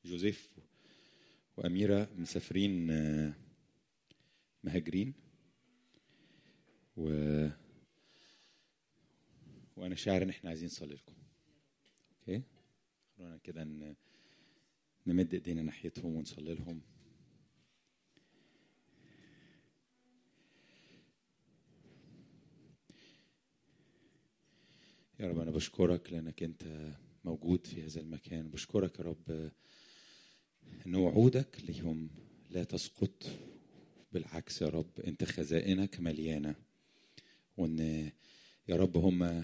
جوزيف وأميرة مسافرين آه، مهاجرين و وأنا شاعر إن إحنا عايزين نصلي لكم أوكي خلونا كده ن- نمد إيدينا ناحيتهم ونصلي لهم يا رب أنا بشكرك لأنك أنت موجود في هذا المكان بشكرك يا رب أن وعودك ليهم لا تسقط بالعكس يا رب أنت خزائنك مليانة وأن يا رب هم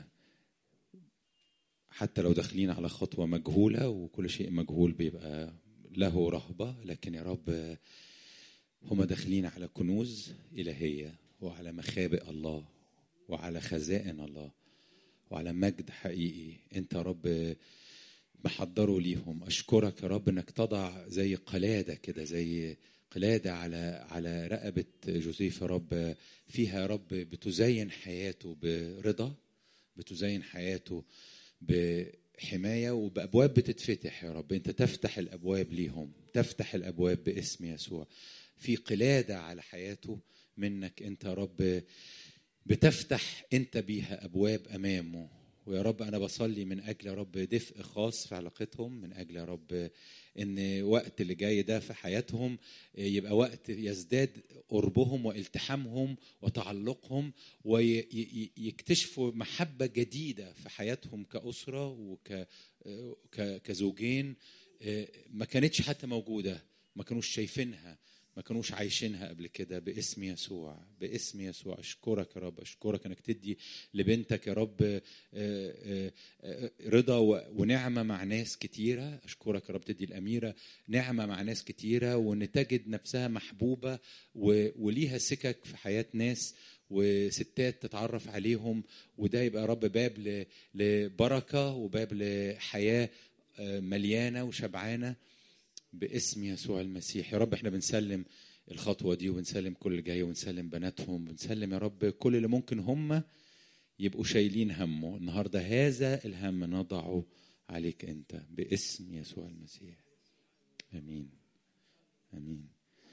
حتى لو داخلين على خطوة مجهولة وكل شيء مجهول بيبقى له رهبة لكن يا رب هم داخلين على كنوز إلهية وعلى مخابئ الله وعلى خزائن الله وعلى مجد حقيقي انت يا رب محضره ليهم اشكرك يا رب انك تضع زي قلاده كده زي قلاده على على رقبه جوزيف يا رب فيها يا رب بتزين حياته برضا بتزين حياته بحمايه وبابواب بتتفتح يا رب انت تفتح الابواب ليهم تفتح الابواب باسم يسوع في قلاده على حياته منك انت يا رب بتفتح انت بيها ابواب امامه ويا رب انا بصلي من اجل يا رب دفء خاص في علاقتهم من اجل يا رب ان وقت اللي جاي ده في حياتهم يبقى وقت يزداد قربهم والتحامهم وتعلقهم ويكتشفوا محبه جديده في حياتهم كاسره وك ك- كزوجين ما كانتش حتى موجوده ما كانوش شايفينها ما كانوش عايشينها قبل كده باسم يسوع باسم يسوع اشكرك يا رب اشكرك انك تدي لبنتك يا رب آه، آه، آه، رضا و- ونعمه مع ناس كتيره اشكرك يا رب تدي الاميره نعمه مع ناس كتيره وان تجد نفسها محبوبه و- وليها سكك في حياه ناس وستات تتعرف عليهم وده يبقى يا رب باب ل- لبركه وباب لحياه آه، مليانه وشبعانه باسم يسوع المسيح يا رب احنا بنسلم الخطوه دي وبنسلم كل اللي جاي ونسلم بناتهم بنسلم يا رب كل اللي ممكن هم يبقوا شايلين همه النهارده هذا الهم نضعه عليك انت باسم يسوع المسيح امين امين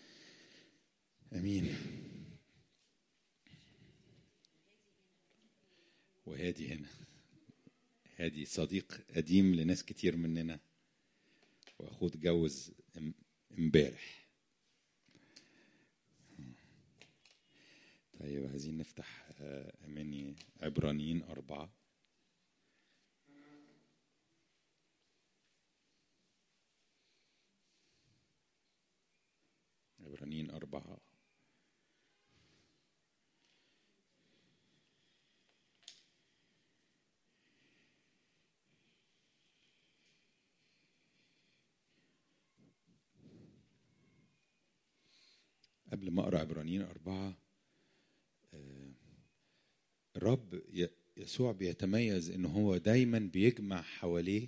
امين وهادي هنا هادي صديق قديم لناس كتير مننا واخوه اتجوز ام- امبارح طيب عايزين نفتح آه، اماني عبرانيين اربعه عبرانيين اربعه قبل ما اقرا عبرانيين اربعه آه، الرب ي- يسوع بيتميز ان هو دايما بيجمع حواليه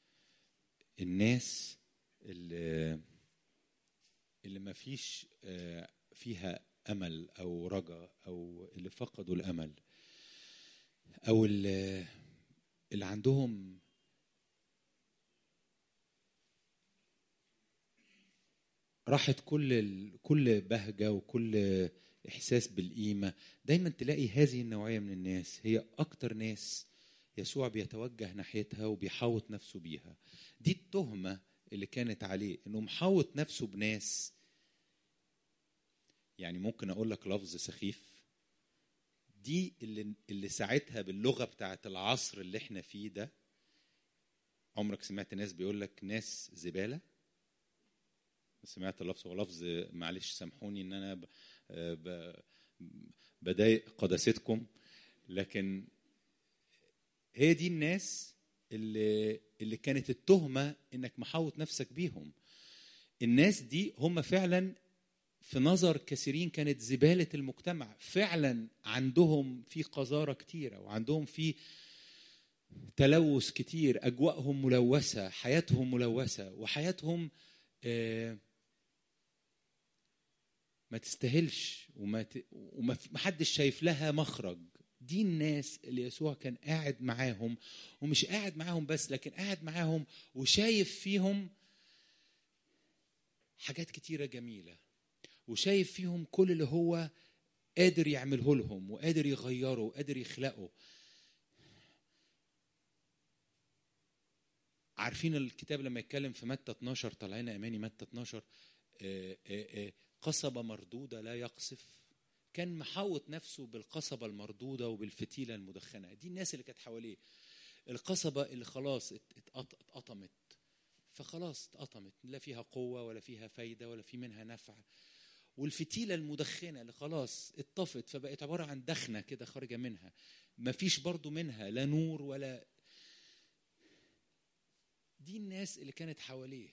الناس اللي اللي ما فيش آه، فيها امل او رجا او اللي فقدوا الامل او اللي اللي عندهم راحت كل ال- كل بهجه وكل احساس بالقيمه دايما تلاقي هذه النوعيه من الناس هي اكتر ناس يسوع بيتوجه ناحيتها وبيحاوط نفسه بيها دي التهمه اللي كانت عليه انه محاوط نفسه بناس يعني ممكن اقول لك لفظ سخيف دي اللي اللي ساعتها باللغه بتاعت العصر اللي احنا فيه ده عمرك سمعت ناس بيقول لك ناس زباله سمعت اللفظ هو لفظ معلش سامحوني ان انا ب... ب... بضايق قداستكم لكن هي دي الناس اللي اللي كانت التهمه انك محاوط نفسك بيهم الناس دي هم فعلا في نظر كثيرين كانت زباله المجتمع فعلا عندهم في قذاره كتيره وعندهم في تلوث كتير اجواءهم ملوثه حياتهم ملوثه وحياتهم آه، ما تستاهلش وما ت... وما ف- ما حدش شايف لها مخرج دي الناس اللي يسوع كان قاعد معاهم ومش قاعد معاهم بس لكن قاعد معاهم وشايف فيهم حاجات كتيره جميله وشايف فيهم كل اللي هو قادر يعمله لهم وقادر يغيره وقادر يخلقه عارفين الكتاب لما يتكلم في متى 12 طالعين اماني متى 12 آه، آه، آه، قصبة مردودة لا يقصف كان محاوط نفسه بالقصبة المردودة وبالفتيلة المدخنة دي الناس اللي كانت حواليه القصبة اللي خلاص اتقطمت فخلاص اتقطمت لا فيها قوة ولا فيها فايدة ولا في منها نفع والفتيلة المدخنة اللي خلاص اتطفت فبقت عبارة عن دخنة كده خارجة منها ما فيش برضو منها لا نور ولا دي الناس اللي كانت حواليه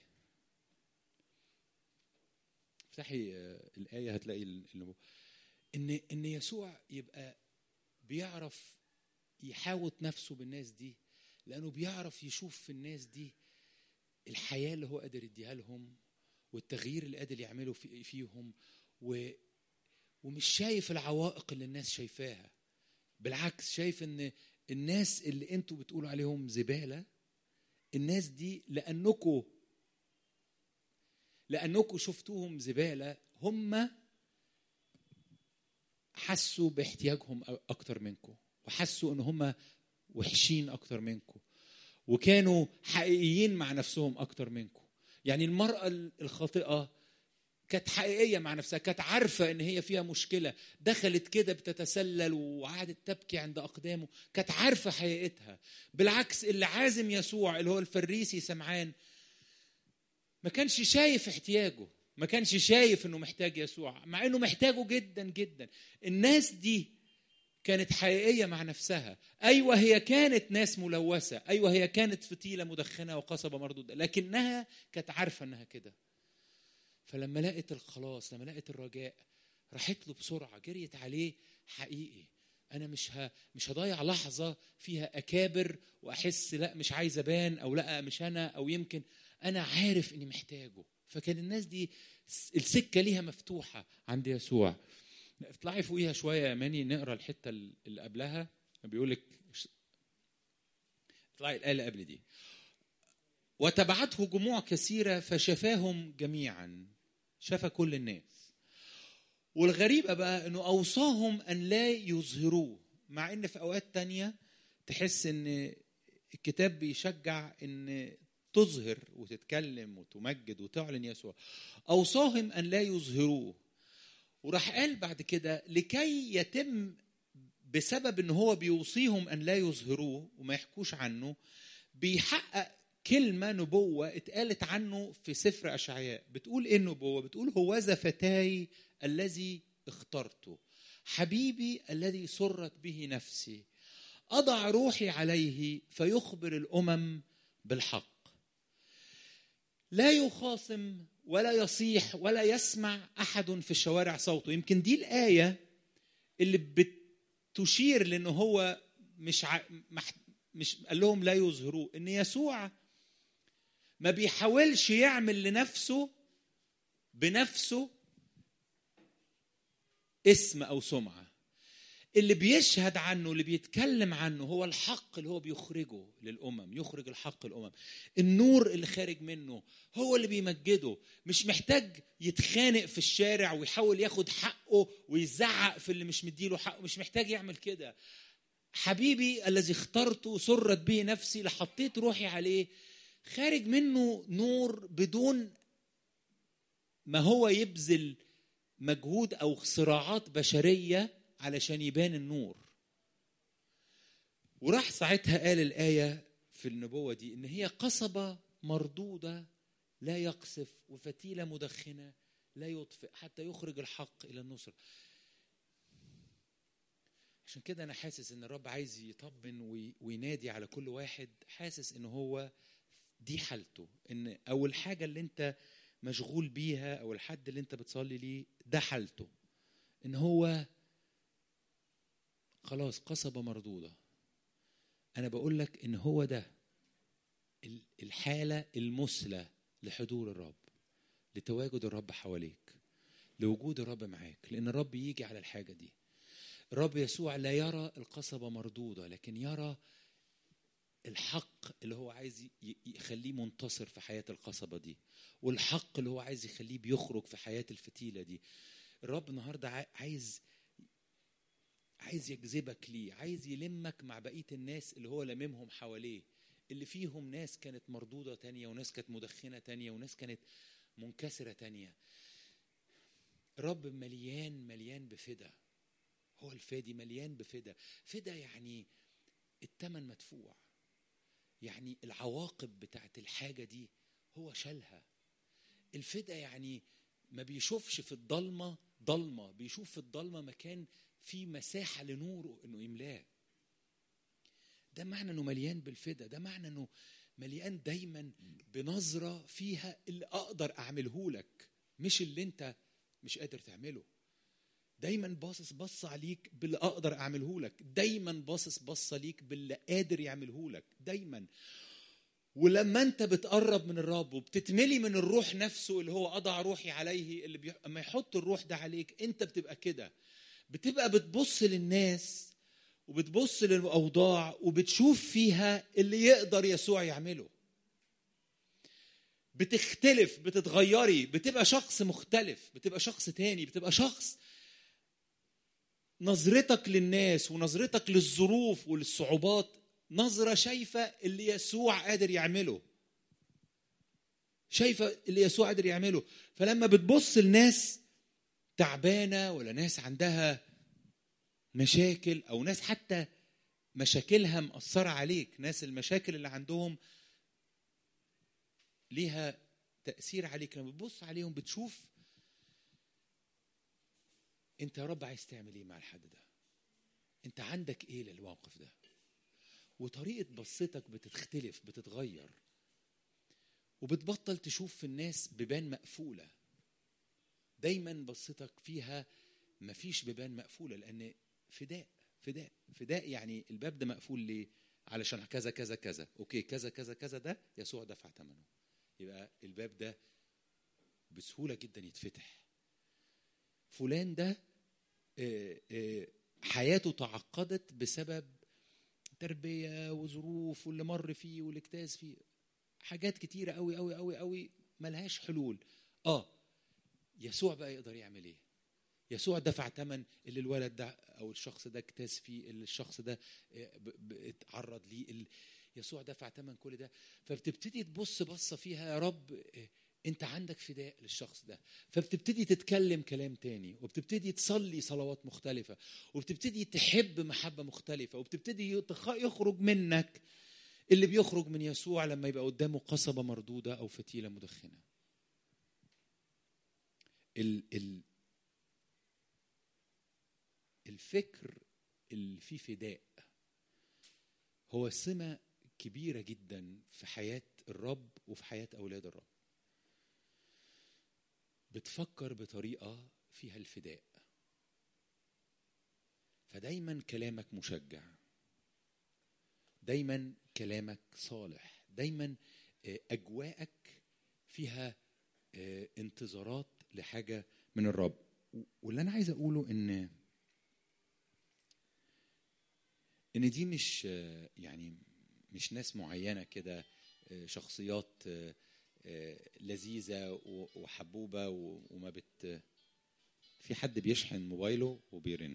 افتحي آه، الآية هتلاقي إن إن يسوع يبقى بيعرف يحاوط نفسه بالناس دي لأنه بيعرف يشوف في الناس دي الحياة اللي هو قادر يديها لهم والتغيير اللي قادر يعمله في فيهم و ومش شايف العوائق اللي الناس شايفاها بالعكس شايف ان الناس اللي انتوا بتقولوا عليهم زباله الناس دي لانكم لانكم شفتوهم زباله هم حسوا باحتياجهم اكتر منكم وحسوا ان هم وحشين اكتر منكم وكانوا حقيقيين مع نفسهم اكتر منكم يعني المراه الخاطئه كانت حقيقيه مع نفسها كانت عارفه ان هي فيها مشكله دخلت كده بتتسلل وقعدت تبكي عند اقدامه كانت عارفه حقيقتها بالعكس اللي عازم يسوع اللي هو الفريسي سمعان ما كانش شايف احتياجه ما كانش شايف انه محتاج يسوع مع انه محتاجه جدا جدا الناس دي كانت حقيقيه مع نفسها ايوه هي كانت ناس ملوثه ايوه هي كانت فتيله مدخنه وقصبه مردوده لكنها كانت عارفه انها كده فلما لقت الخلاص لما لقت الرجاء راحت له بسرعه جريت عليه حقيقي انا مش ها مش هضيع لحظه فيها اكابر واحس لا مش عايز ابان او لا مش انا او يمكن انا عارف اني محتاجه فكان الناس دي السكه ليها مفتوحه عند يسوع اطلعي فوقيها شويه يا ماني نقرا الحته اللي قبلها بيقول لك اطلعي الايه اللي قبل دي وتبعته جموع كثيره فشفاهم جميعا شفى كل الناس والغريبة بقى انه اوصاهم ان لا يظهروه مع ان في اوقات تانية تحس ان الكتاب بيشجع ان تظهر وتتكلم وتمجد وتعلن يسوع اوصاهم ان لا يظهروه وراح قال بعد كده لكي يتم بسبب ان هو بيوصيهم ان لا يظهروه وما يحكوش عنه بيحقق كلمه نبوه اتقالت عنه في سفر اشعياء بتقول ايه النبوه بتقول هوذا فتاي الذي اخترته حبيبي الذي سرت به نفسي اضع روحي عليه فيخبر الامم بالحق لا يخاصم ولا يصيح ولا يسمع احد في الشوارع صوته يمكن دي الايه اللي بتشير لانه هو مش ع... مش قال لهم لا يظهروه ان يسوع ما بيحاولش يعمل لنفسه بنفسه اسم او سمعه اللي بيشهد عنه اللي بيتكلم عنه هو الحق اللي هو بيخرجه للامم يخرج الحق الامم النور اللي خارج منه هو اللي بيمجده مش محتاج يتخانق في الشارع ويحاول ياخد حقه ويزعق في اللي مش مديله حقه مش محتاج يعمل كده حبيبي الذي اخترته سرت به نفسي لحطيت روحي عليه خارج منه نور بدون ما هو يبذل مجهود او صراعات بشريه علشان يبان النور وراح ساعتها قال الايه في النبوه دي ان هي قصبه مردوده لا يقصف وفتيله مدخنه لا يطفئ حتى يخرج الحق الى النصر عشان كده انا حاسس ان الرب عايز يطمن وينادي على كل واحد حاسس ان هو دي حالته ان او الحاجه اللي انت مشغول بيها او الحد اللي انت بتصلي ليه ده حالته ان هو خلاص قصبة مردودة أنا بقول لك إن هو ده الحالة المثلى لحضور الرب لتواجد الرب حواليك لوجود الرب معاك لأن الرب يجي على الحاجة دي الرب يسوع لا يرى القصبة مردودة لكن يرى الحق اللي هو عايز ي- يخليه منتصر في حياه القصبه دي والحق اللي هو عايز يخليه بيخرج في حياه الفتيله دي الرب النهارده عاي- عايز عايز يجذبك ليه عايز يلمك مع بقيه الناس اللي هو لممهم حواليه اللي فيهم ناس كانت مردوده تانية وناس كانت مدخنه تانية وناس كانت منكسره تانية الرب مليان مليان بفدا هو الفادي مليان بفدا فدا يعني التمن مدفوع يعني العواقب بتاعت الحاجة دي هو شالها الفدا يعني ما بيشوفش في الضلمة ضلمة بيشوف في الضلمة مكان فيه مساحة لنوره انه يملاه ده معنى انه مليان بالفدا ده معنى انه مليان دايما بنظرة فيها اللي اقدر اعمله لك مش اللي انت مش قادر تعمله دايما باصص بص عليك باللي اقدر اعمله لك دايما باصص بصه ليك باللي قادر يعمله لك دايما ولما انت بتقرب من الرب وبتتملي من الروح نفسه اللي هو اضع روحي عليه اللي بيح... اما يحط الروح ده عليك انت بتبقى كده بتبقى بتبص للناس وبتبص للاوضاع وبتشوف فيها اللي يقدر يسوع يعمله بتختلف بتتغيري بتبقى شخص مختلف بتبقى شخص تاني بتبقى شخص نظرتك للناس ونظرتك للظروف وللصعوبات نظرة شايفة اللي يسوع قادر يعمله شايفة اللي يسوع قادر يعمله فلما بتبص لناس تعبانة ولا ناس عندها مشاكل أو ناس حتى مشاكلها مأثرة عليك ناس المشاكل اللي عندهم ليها تأثير عليك لما بتبص عليهم بتشوف انت يا رب عايز تعمل ايه مع الحد ده انت عندك ايه للموقف ده وطريقه بصتك بتختلف بتتغير وبتبطل تشوف في الناس بيبان مقفوله دايما بصتك فيها مفيش بيبان مقفوله لان فداء فداء فداء يعني الباب ده مقفول ليه علشان كذا كذا كذا اوكي كذا كذا كذا ده يسوع دفع ثمنه يبقى الباب ده بسهوله جدا يتفتح فلان ده آه، آه، حياته تعقدت بسبب تربيه وظروف واللي مر فيه واللي اجتاز فيه حاجات كتيره قوي قوي قوي قوي ملهاش حلول اه يسوع بقى يقدر يعمل ايه يسوع دفع ثمن اللي الولد ده او الشخص ده اجتاز فيه اللي الشخص ده آه، ب- ب- اتعرض ليه اللي يسوع دفع ثمن كل ده فبتبتدي تبص بصه فيها يا رب آه، انت عندك فداء للشخص ده فبتبتدي تتكلم كلام تاني وبتبتدي تصلي صلوات مختلفة وبتبتدي تحب محبة مختلفة وبتبتدي يتخ- يخرج منك اللي بيخرج من يسوع لما يبقى قدامه قصبة مردودة أو فتيلة مدخنة ال ال الفكر اللي فيه فداء هو سمة كبيرة جدا في حياة الرب وفي حياة أولاد الرب بتفكر بطريقة فيها الفداء فدايما كلامك مشجع دايما كلامك صالح دايما آه، أجواءك فيها آه، انتظارات لحاجة من الرب و- واللي أنا عايز أقوله إن إن دي مش آه، يعني مش ناس معينة كده آه، شخصيات آه، آه، لذيذة و- وحبوبة و- وما بت في حد بيشحن موبايله وبيرن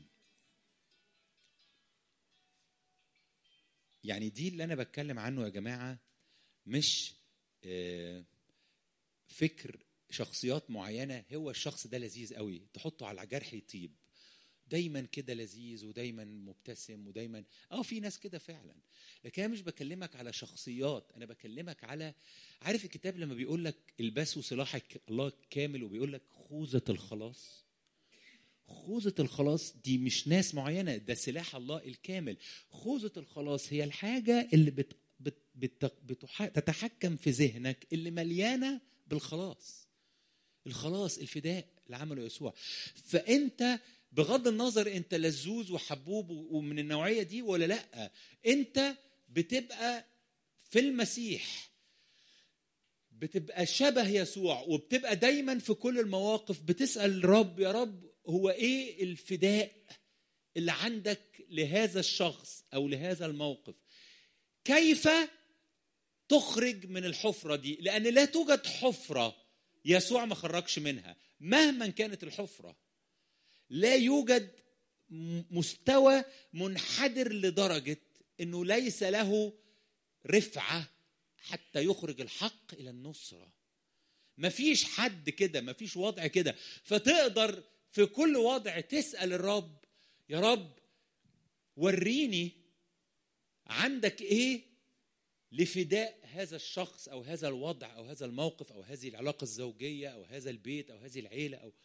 يعني دي اللي أنا بتكلم عنه يا جماعة مش آه، فكر شخصيات معينة هو الشخص ده لذيذ قوي تحطه على جرح يطيب دايما كده لذيذ ودايما مبتسم ودايما اه في ناس كده فعلا لكن انا مش بكلمك على شخصيات انا بكلمك على عارف الكتاب لما بيقول لك البسوا سلاح الك- الله كامل وبيقول لك خوذة الخلاص خوذة الخلاص دي مش ناس معينة ده سلاح الله الكامل خوذة الخلاص هي الحاجة اللي بت بت بت بتح- تتحكم في ذهنك اللي مليانة بالخلاص الخلاص الفداء اللي عمله يسوع فانت بغض النظر انت لزوز وحبوب و- ومن النوعيه دي ولا لا انت بتبقى في المسيح بتبقى شبه يسوع وبتبقى دايما في كل المواقف بتسال الرب يا رب هو ايه الفداء اللي عندك لهذا الشخص او لهذا الموقف كيف تخرج من الحفرة دي لأن لا توجد حفرة يسوع ما خرجش منها مهما كانت الحفرة لا يوجد مستوى منحدر لدرجة أنه ليس له رفعة حتى يخرج الحق إلى النصرة مفيش حد كده مفيش وضع كده فتقدر في كل وضع تسأل الرب يا رب وريني عندك ايه لفداء هذا الشخص او هذا الوضع او هذا الموقف او هذه العلاقه الزوجيه او هذا البيت او هذه العيله او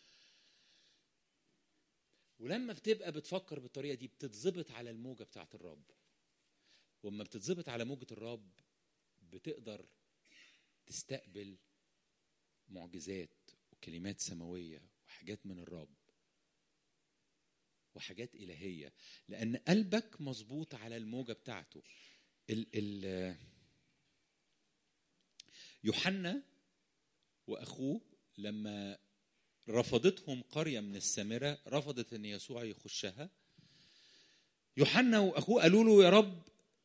ولما بتبقى بتفكر بالطريقه دي بتتظبط على الموجه بتاعت الرب ولما بتتظبط على موجه الرب بتقدر تستقبل معجزات وكلمات سماويه وحاجات من الرب وحاجات إلهية لأن قلبك مظبوط على الموجة بتاعته ال ال يوحنا وأخوه لما رفضتهم قرية من السامرة رفضت أن يسوع يخشها يوحنا وأخوه قالوا له يا رب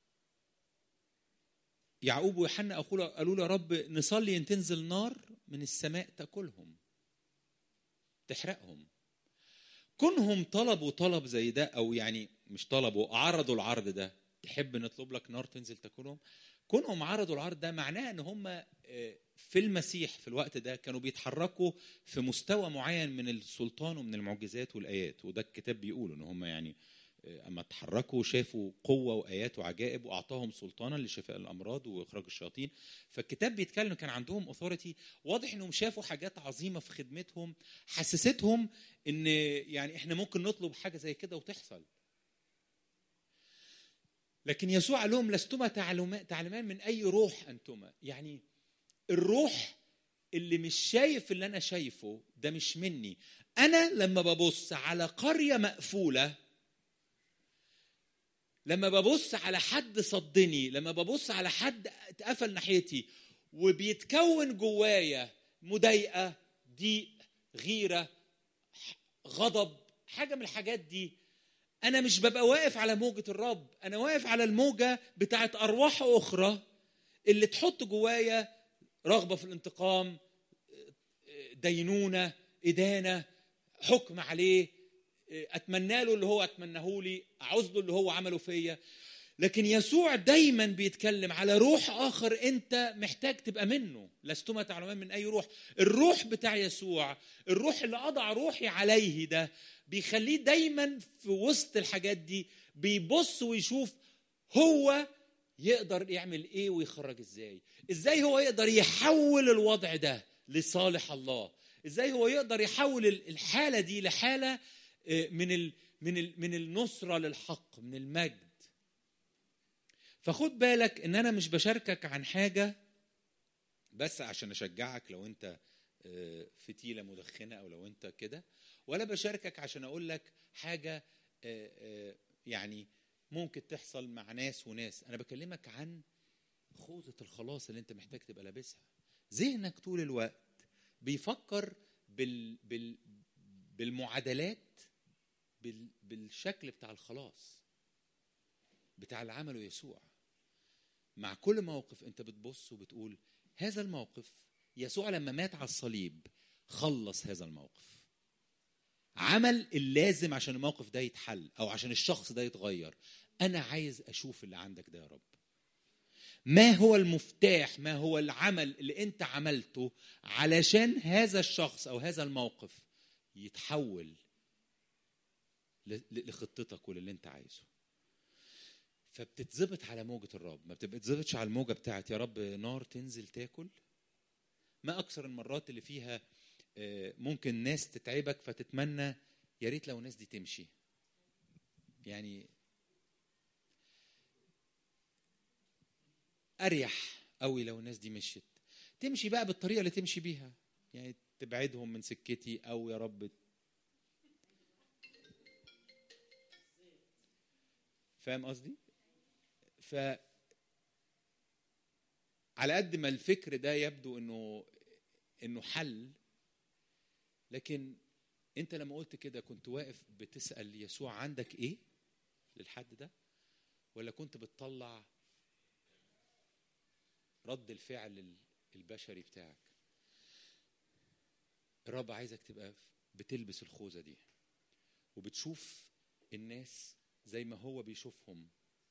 يعقوب ويوحنا أخوه قالوا له يا رب نصلي أن تنزل نار من السماء تأكلهم تحرقهم كونهم طلبوا طلب زي ده او يعني مش طلبوا عرضوا العرض ده تحب نطلب لك نار تنزل تاكلهم كونهم عرضوا العرض ده معناه ان هم في المسيح في الوقت ده كانوا بيتحركوا في مستوى معين من السلطان ومن المعجزات والايات وده الكتاب بيقول ان هم يعني اما تحركوا شافوا قوه وايات وعجائب واعطاهم سلطانا لشفاء الامراض واخراج الشياطين فالكتاب بيتكلم كان عندهم اوثوريتي واضح انهم شافوا حاجات عظيمه في خدمتهم حسستهم ان يعني احنا ممكن نطلب حاجه زي كده وتحصل لكن يسوع قال لهم لستما تعلمان من اي روح انتما يعني الروح اللي مش شايف اللي انا شايفه ده مش مني انا لما ببص على قريه مقفوله لما ببص على حد صدني لما ببص على حد اتقفل ناحيتي وبيتكون جوايا مضايقه ضيق غيره غضب حاجه من الحاجات دي انا مش ببقى واقف على موجه الرب انا واقف على الموجه بتاعت ارواح اخرى اللي تحط جوايا رغبه في الانتقام دينونه ادانه حكم عليه اتمنى له اللي هو اتمناه لي اعوز له اللي هو عمله فيا لكن يسوع دايما بيتكلم على روح اخر انت محتاج تبقى منه لستما تعلمان من اي روح الروح بتاع يسوع الروح اللي اضع روحي عليه ده بيخليه دايما في وسط الحاجات دي بيبص ويشوف هو يقدر يعمل ايه ويخرج ازاي ازاي هو يقدر يحول الوضع ده لصالح الله ازاي هو يقدر يحول الحاله دي لحاله من ال من ال من النصره للحق من المجد فخد بالك ان انا مش بشاركك عن حاجه بس عشان اشجعك لو انت فتيله مدخنه او لو انت كده ولا بشاركك عشان اقول لك حاجه يعني ممكن تحصل مع ناس وناس انا بكلمك عن خوذه الخلاص اللي انت محتاج تبقى لابسها ذهنك طول الوقت بيفكر بال بال بالمعادلات بال بالشكل بتاع الخلاص بتاع اللي عمله يسوع مع كل موقف انت بتبص وبتقول هذا الموقف يسوع لما مات على الصليب خلص هذا الموقف عمل اللازم عشان الموقف ده يتحل او عشان الشخص ده يتغير انا عايز اشوف اللي عندك ده يا رب ما هو المفتاح ما هو العمل اللي انت عملته علشان هذا الشخص او هذا الموقف يتحول لخطتك وللي انت عايزه فبتتظبط على موجة الرب ما بتتظبطش على الموجة بتاعت يا رب نار تنزل تاكل ما أكثر المرات اللي فيها ممكن ناس تتعبك فتتمنى يا ريت لو الناس دي تمشي يعني أريح قوي لو الناس دي مشيت تمشي بقى بالطريقة اللي تمشي بيها يعني تبعدهم من سكتي أو يا رب فاهم قصدي؟ ف على قد ما الفكر ده يبدو انه انه حل لكن انت لما قلت كده كنت واقف بتسال يسوع عندك ايه للحد ده ولا كنت بتطلع رد الفعل البشري بتاعك الرب عايزك تبقى بتلبس الخوذه دي وبتشوف الناس زي ما هو بيشوفهم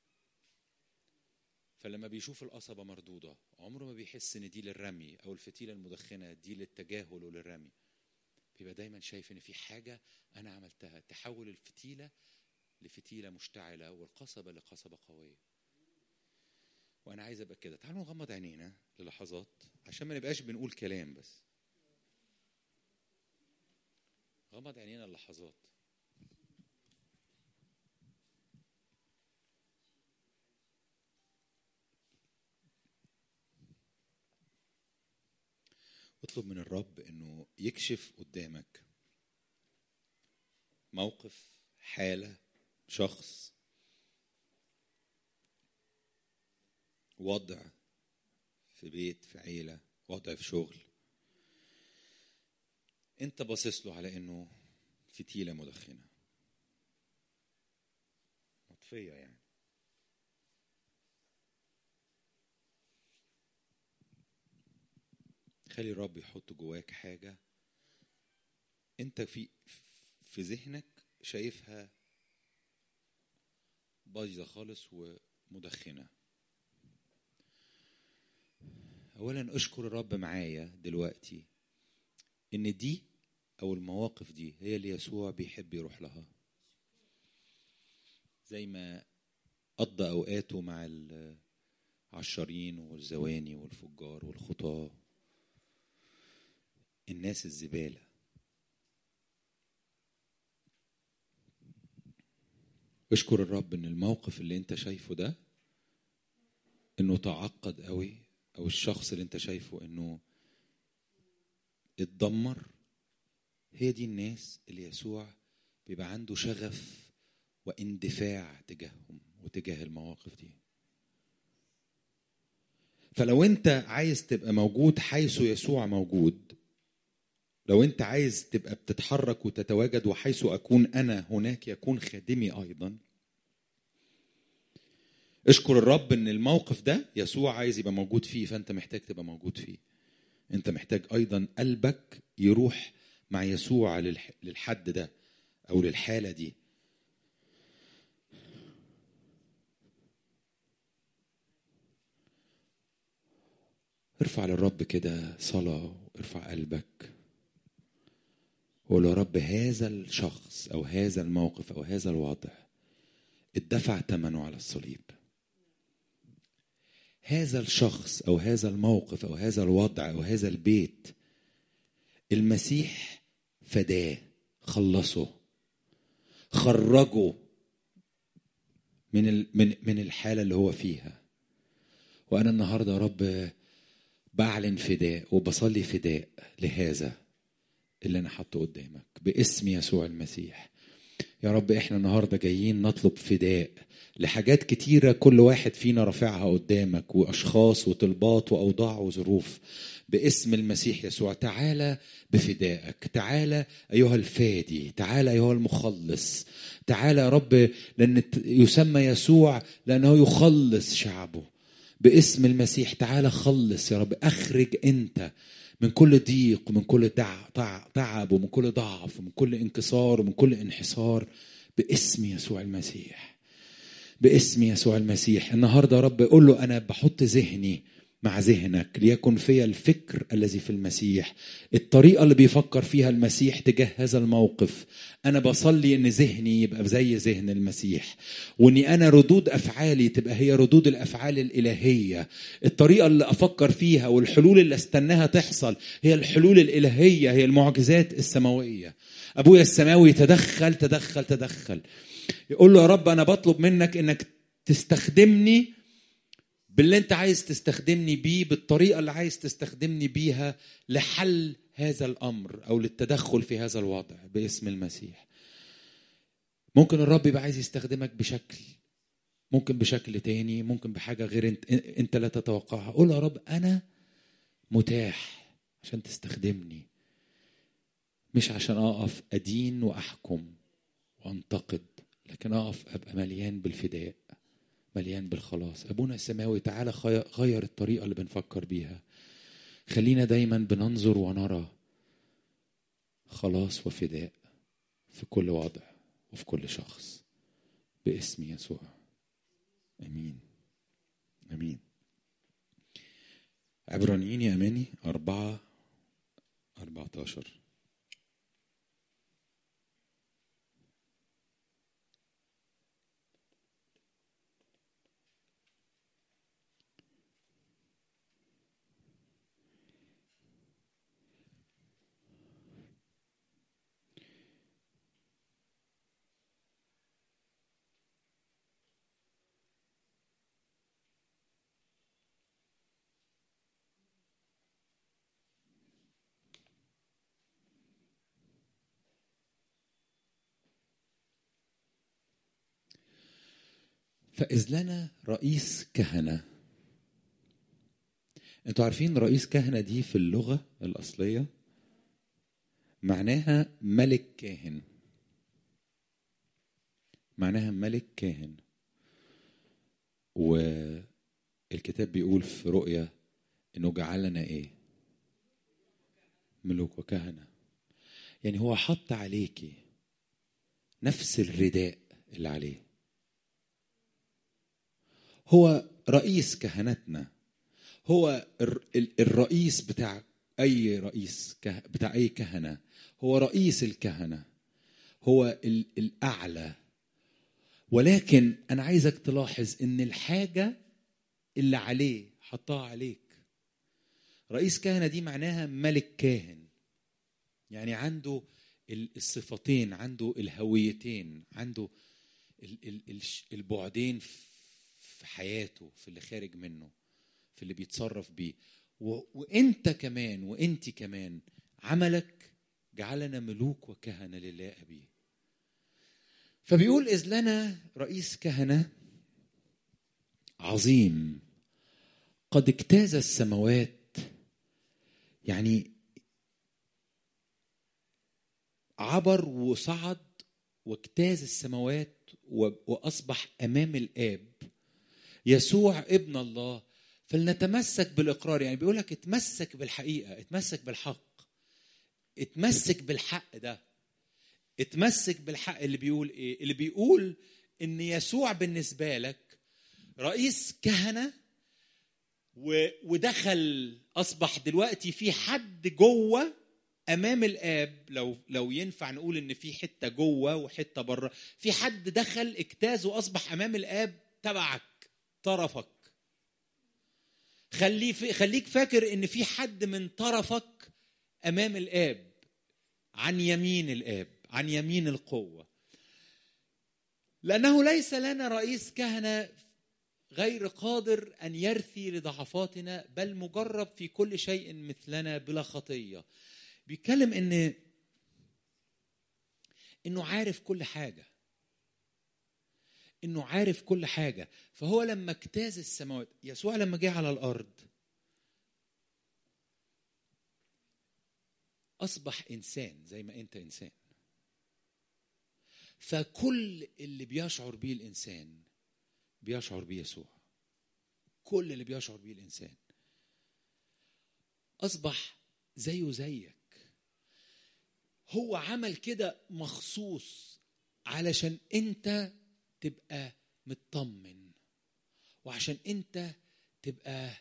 فلما بيشوف القصبة مردودة عمره ما بيحس ان دي للرمي او الفتيلة المدخنة دي للتجاهل وللرمي بيبقى دايما شايف ان في حاجة انا عملتها تحول الفتيلة لفتيلة مشتعلة والقصبة لقصبة قوية وانا عايز ابقى كده تعالوا نغمض عينينا للحظات عشان ما نبقاش بنقول كلام بس غمض عينينا للحظات اطلب من الرب انه يكشف قدامك موقف حاله شخص وضع في بيت في عيله وضع في شغل انت باصص له على انه فتيله مدخنه مطفيه يعني خلي الرب يحط جواك حاجه انت في في ذهنك شايفها بايظه خالص ومدخنه اولا اشكر الرب معايا دلوقتي ان دي او المواقف دي هي اللي يسوع بيحب يروح لها زي ما قضى اوقاته مع العشارين والزواني والفجار والخطاه الناس الزباله اشكر الرب ان الموقف اللي انت شايفه ده انه تعقد قوي او الشخص اللي انت شايفه انه اتدمر هي دي الناس اللي يسوع بيبقى عنده شغف واندفاع تجاههم وتجاه المواقف دي فلو انت عايز تبقى موجود حيث يسوع موجود لو انت عايز تبقى بتتحرك وتتواجد وحيث اكون انا هناك يكون خادمي ايضا اشكر الرب ان الموقف ده يسوع عايز يبقى موجود فيه فانت محتاج تبقى موجود فيه انت محتاج ايضا قلبك يروح مع يسوع للحد ده او للحاله دي ارفع للرب كده صلاه ارفع قلبك وقول يا رب هذا الشخص او هذا الموقف او هذا الوضع اتدفع ثمنه على الصليب هذا الشخص او هذا الموقف او هذا الوضع او هذا البيت المسيح فداه خلصه خرجه من من من الحاله اللي هو فيها وانا النهارده يا رب بعلن فداء وبصلي فداء لهذا اللي انا حاطه قدامك باسم يسوع المسيح يا رب احنا النهارده جايين نطلب فداء لحاجات كتيره كل واحد فينا رافعها قدامك واشخاص وطلبات واوضاع وظروف باسم المسيح يسوع تعالى بفدائك تعالى ايها الفادي تعالى ايها المخلص تعالى يا رب لان يسمى يسوع لانه يخلص شعبه باسم المسيح تعالى خلص يا رب اخرج انت من كل ضيق ومن كل تعب ومن كل ضعف ومن كل انكسار ومن كل انحسار باسم يسوع المسيح باسم يسوع المسيح النهارده يا رب قول له انا بحط ذهني مع ذهنك ليكن في الفكر الذي في المسيح الطريقة اللي بيفكر فيها المسيح تجاه هذا الموقف أنا بصلي إن ذهني يبقى زي ذهن المسيح وإني أنا ردود أفعالي تبقى هي ردود الأفعال الإلهية الطريقة اللي أفكر فيها والحلول اللي استناها تحصل هي الحلول الإلهية هي المعجزات السماوية أبويا السماوي تدخل تدخل تدخل يقول له يا رب أنا بطلب منك إنك تستخدمني باللي انت عايز تستخدمني بيه بالطريقه اللي عايز تستخدمني بيها لحل هذا الامر او للتدخل في هذا الوضع باسم المسيح ممكن الرب يبقى عايز يستخدمك بشكل ممكن بشكل تاني ممكن بحاجة غير انت, انت لا تتوقعها قول يا رب أنا متاح عشان تستخدمني مش عشان أقف أدين وأحكم وأنتقد لكن أقف أبقى مليان بالفداء مليان بالخلاص ابونا السماوي تعالى خي- غير الطريقه اللي بنفكر بيها خلينا دايما بننظر ونرى خلاص وفداء في كل وضع وفي كل شخص باسم يسوع امين امين عبرانيين يا اماني أربعة أربعة عشر فإذ لنا رئيس كهنة انتوا عارفين رئيس كهنة دي في اللغة الأصلية معناها ملك كاهن معناها ملك كاهن والكتاب بيقول في رؤيا انه جعلنا ايه ملوك وكهنة يعني هو حط عليكي نفس الرداء اللي عليه هو رئيس كهنتنا هو الر- ال- الرئيس بتاع اي رئيس كه- بتاع اي كهنه هو رئيس الكهنه هو ال- الاعلى ولكن انا عايزك تلاحظ ان الحاجه اللي عليه حطها عليك رئيس كهنه دي معناها ملك كاهن يعني عنده ال- الصفتين عنده الهويتين عنده ال- ال- الش- البعدين في حياته في اللي خارج منه في اللي بيتصرف بيه و... وانت كمان وانت كمان عملك جعلنا ملوك وكهنه لله ابيه فبيقول اذ لنا رئيس كهنه عظيم قد اجتاز السماوات يعني عبر وصعد واجتاز السماوات و- واصبح امام الاب يسوع ابن الله فلنتمسك بالاقرار يعني بيقول لك اتمسك بالحقيقه اتمسك بالحق اتمسك بالحق ده اتمسك بالحق اللي بيقول ايه اللي بيقول ان يسوع بالنسبه لك رئيس كهنه و- ودخل اصبح دلوقتي في حد جوه امام الاب لو لو ينفع نقول ان في حته جوه وحته بره في حد دخل اجتاز واصبح امام الاب تبعك طرفك خليه في خليك فاكر ان في حد من طرفك امام الاب عن يمين الاب عن يمين القوه لانه ليس لنا رئيس كهنه غير قادر ان يرثي لضعفاتنا بل مجرب في كل شيء مثلنا بلا خطيه بيتكلم ان انه عارف كل حاجه انه عارف كل حاجه فهو لما اجتاز السماوات يسوع لما جه على الارض اصبح انسان زي ما انت انسان فكل اللي بيشعر بيه الانسان بيشعر بيه يسوع كل اللي بيشعر بيه الانسان اصبح زيه زيك هو عمل كده مخصوص علشان انت تبقى مطمن وعشان انت تبقى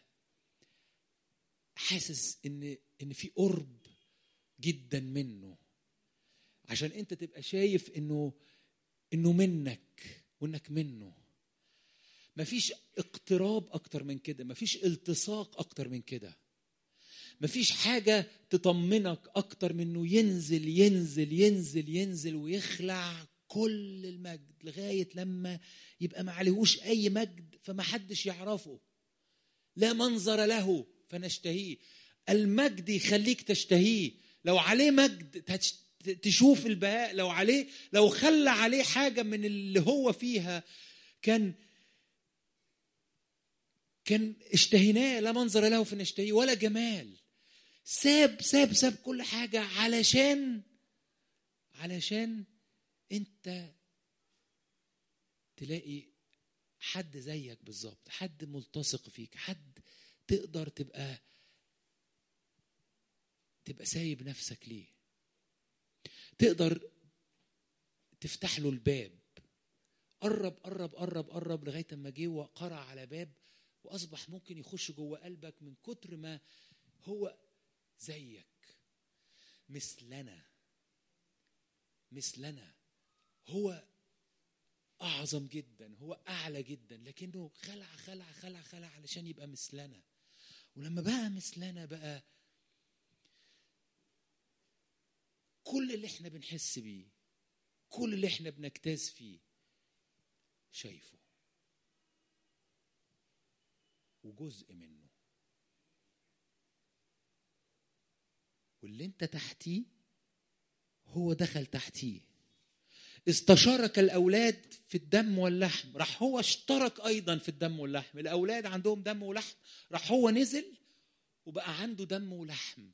حاسس ان ان في قرب جدا منه عشان انت تبقى شايف انه انه منك وانك منه مفيش اقتراب اكتر من كده مفيش التصاق اكتر من كده مفيش حاجة تطمنك أكتر من إنه ينزل ينزل ينزل ينزل ويخلع كل المجد لغاية لما يبقى ما عليهوش أي مجد فما حدش يعرفه لا منظر له فنشتهيه المجد يخليك تشتهيه لو عليه مجد تش- تشوف البهاء لو عليه لو خلى عليه حاجة من اللي هو فيها كان كان اشتهيناه لا منظر له فنشتهيه ولا جمال ساب ساب ساب كل حاجة علشان علشان انت تلاقي حد زيك بالظبط حد ملتصق فيك حد تقدر تبقى تبقى سايب نفسك ليه تقدر تفتح له الباب قرب قرب قرب قرب لغايه اما جه وقرع على باب واصبح ممكن يخش جوه قلبك من كتر ما هو زيك مثلنا مثلنا هو اعظم جدا هو اعلى جدا لكنه خلع خلع خلع خلع علشان يبقى مثلنا ولما بقى مثلنا بقى كل اللي احنا بنحس بيه كل اللي احنا بنجتاز فيه شايفه وجزء منه واللي انت تحتيه هو دخل تحتيه استشارك الاولاد في الدم واللحم راح هو اشترك ايضا في الدم واللحم الاولاد عندهم دم ولحم راح هو نزل وبقى عنده دم ولحم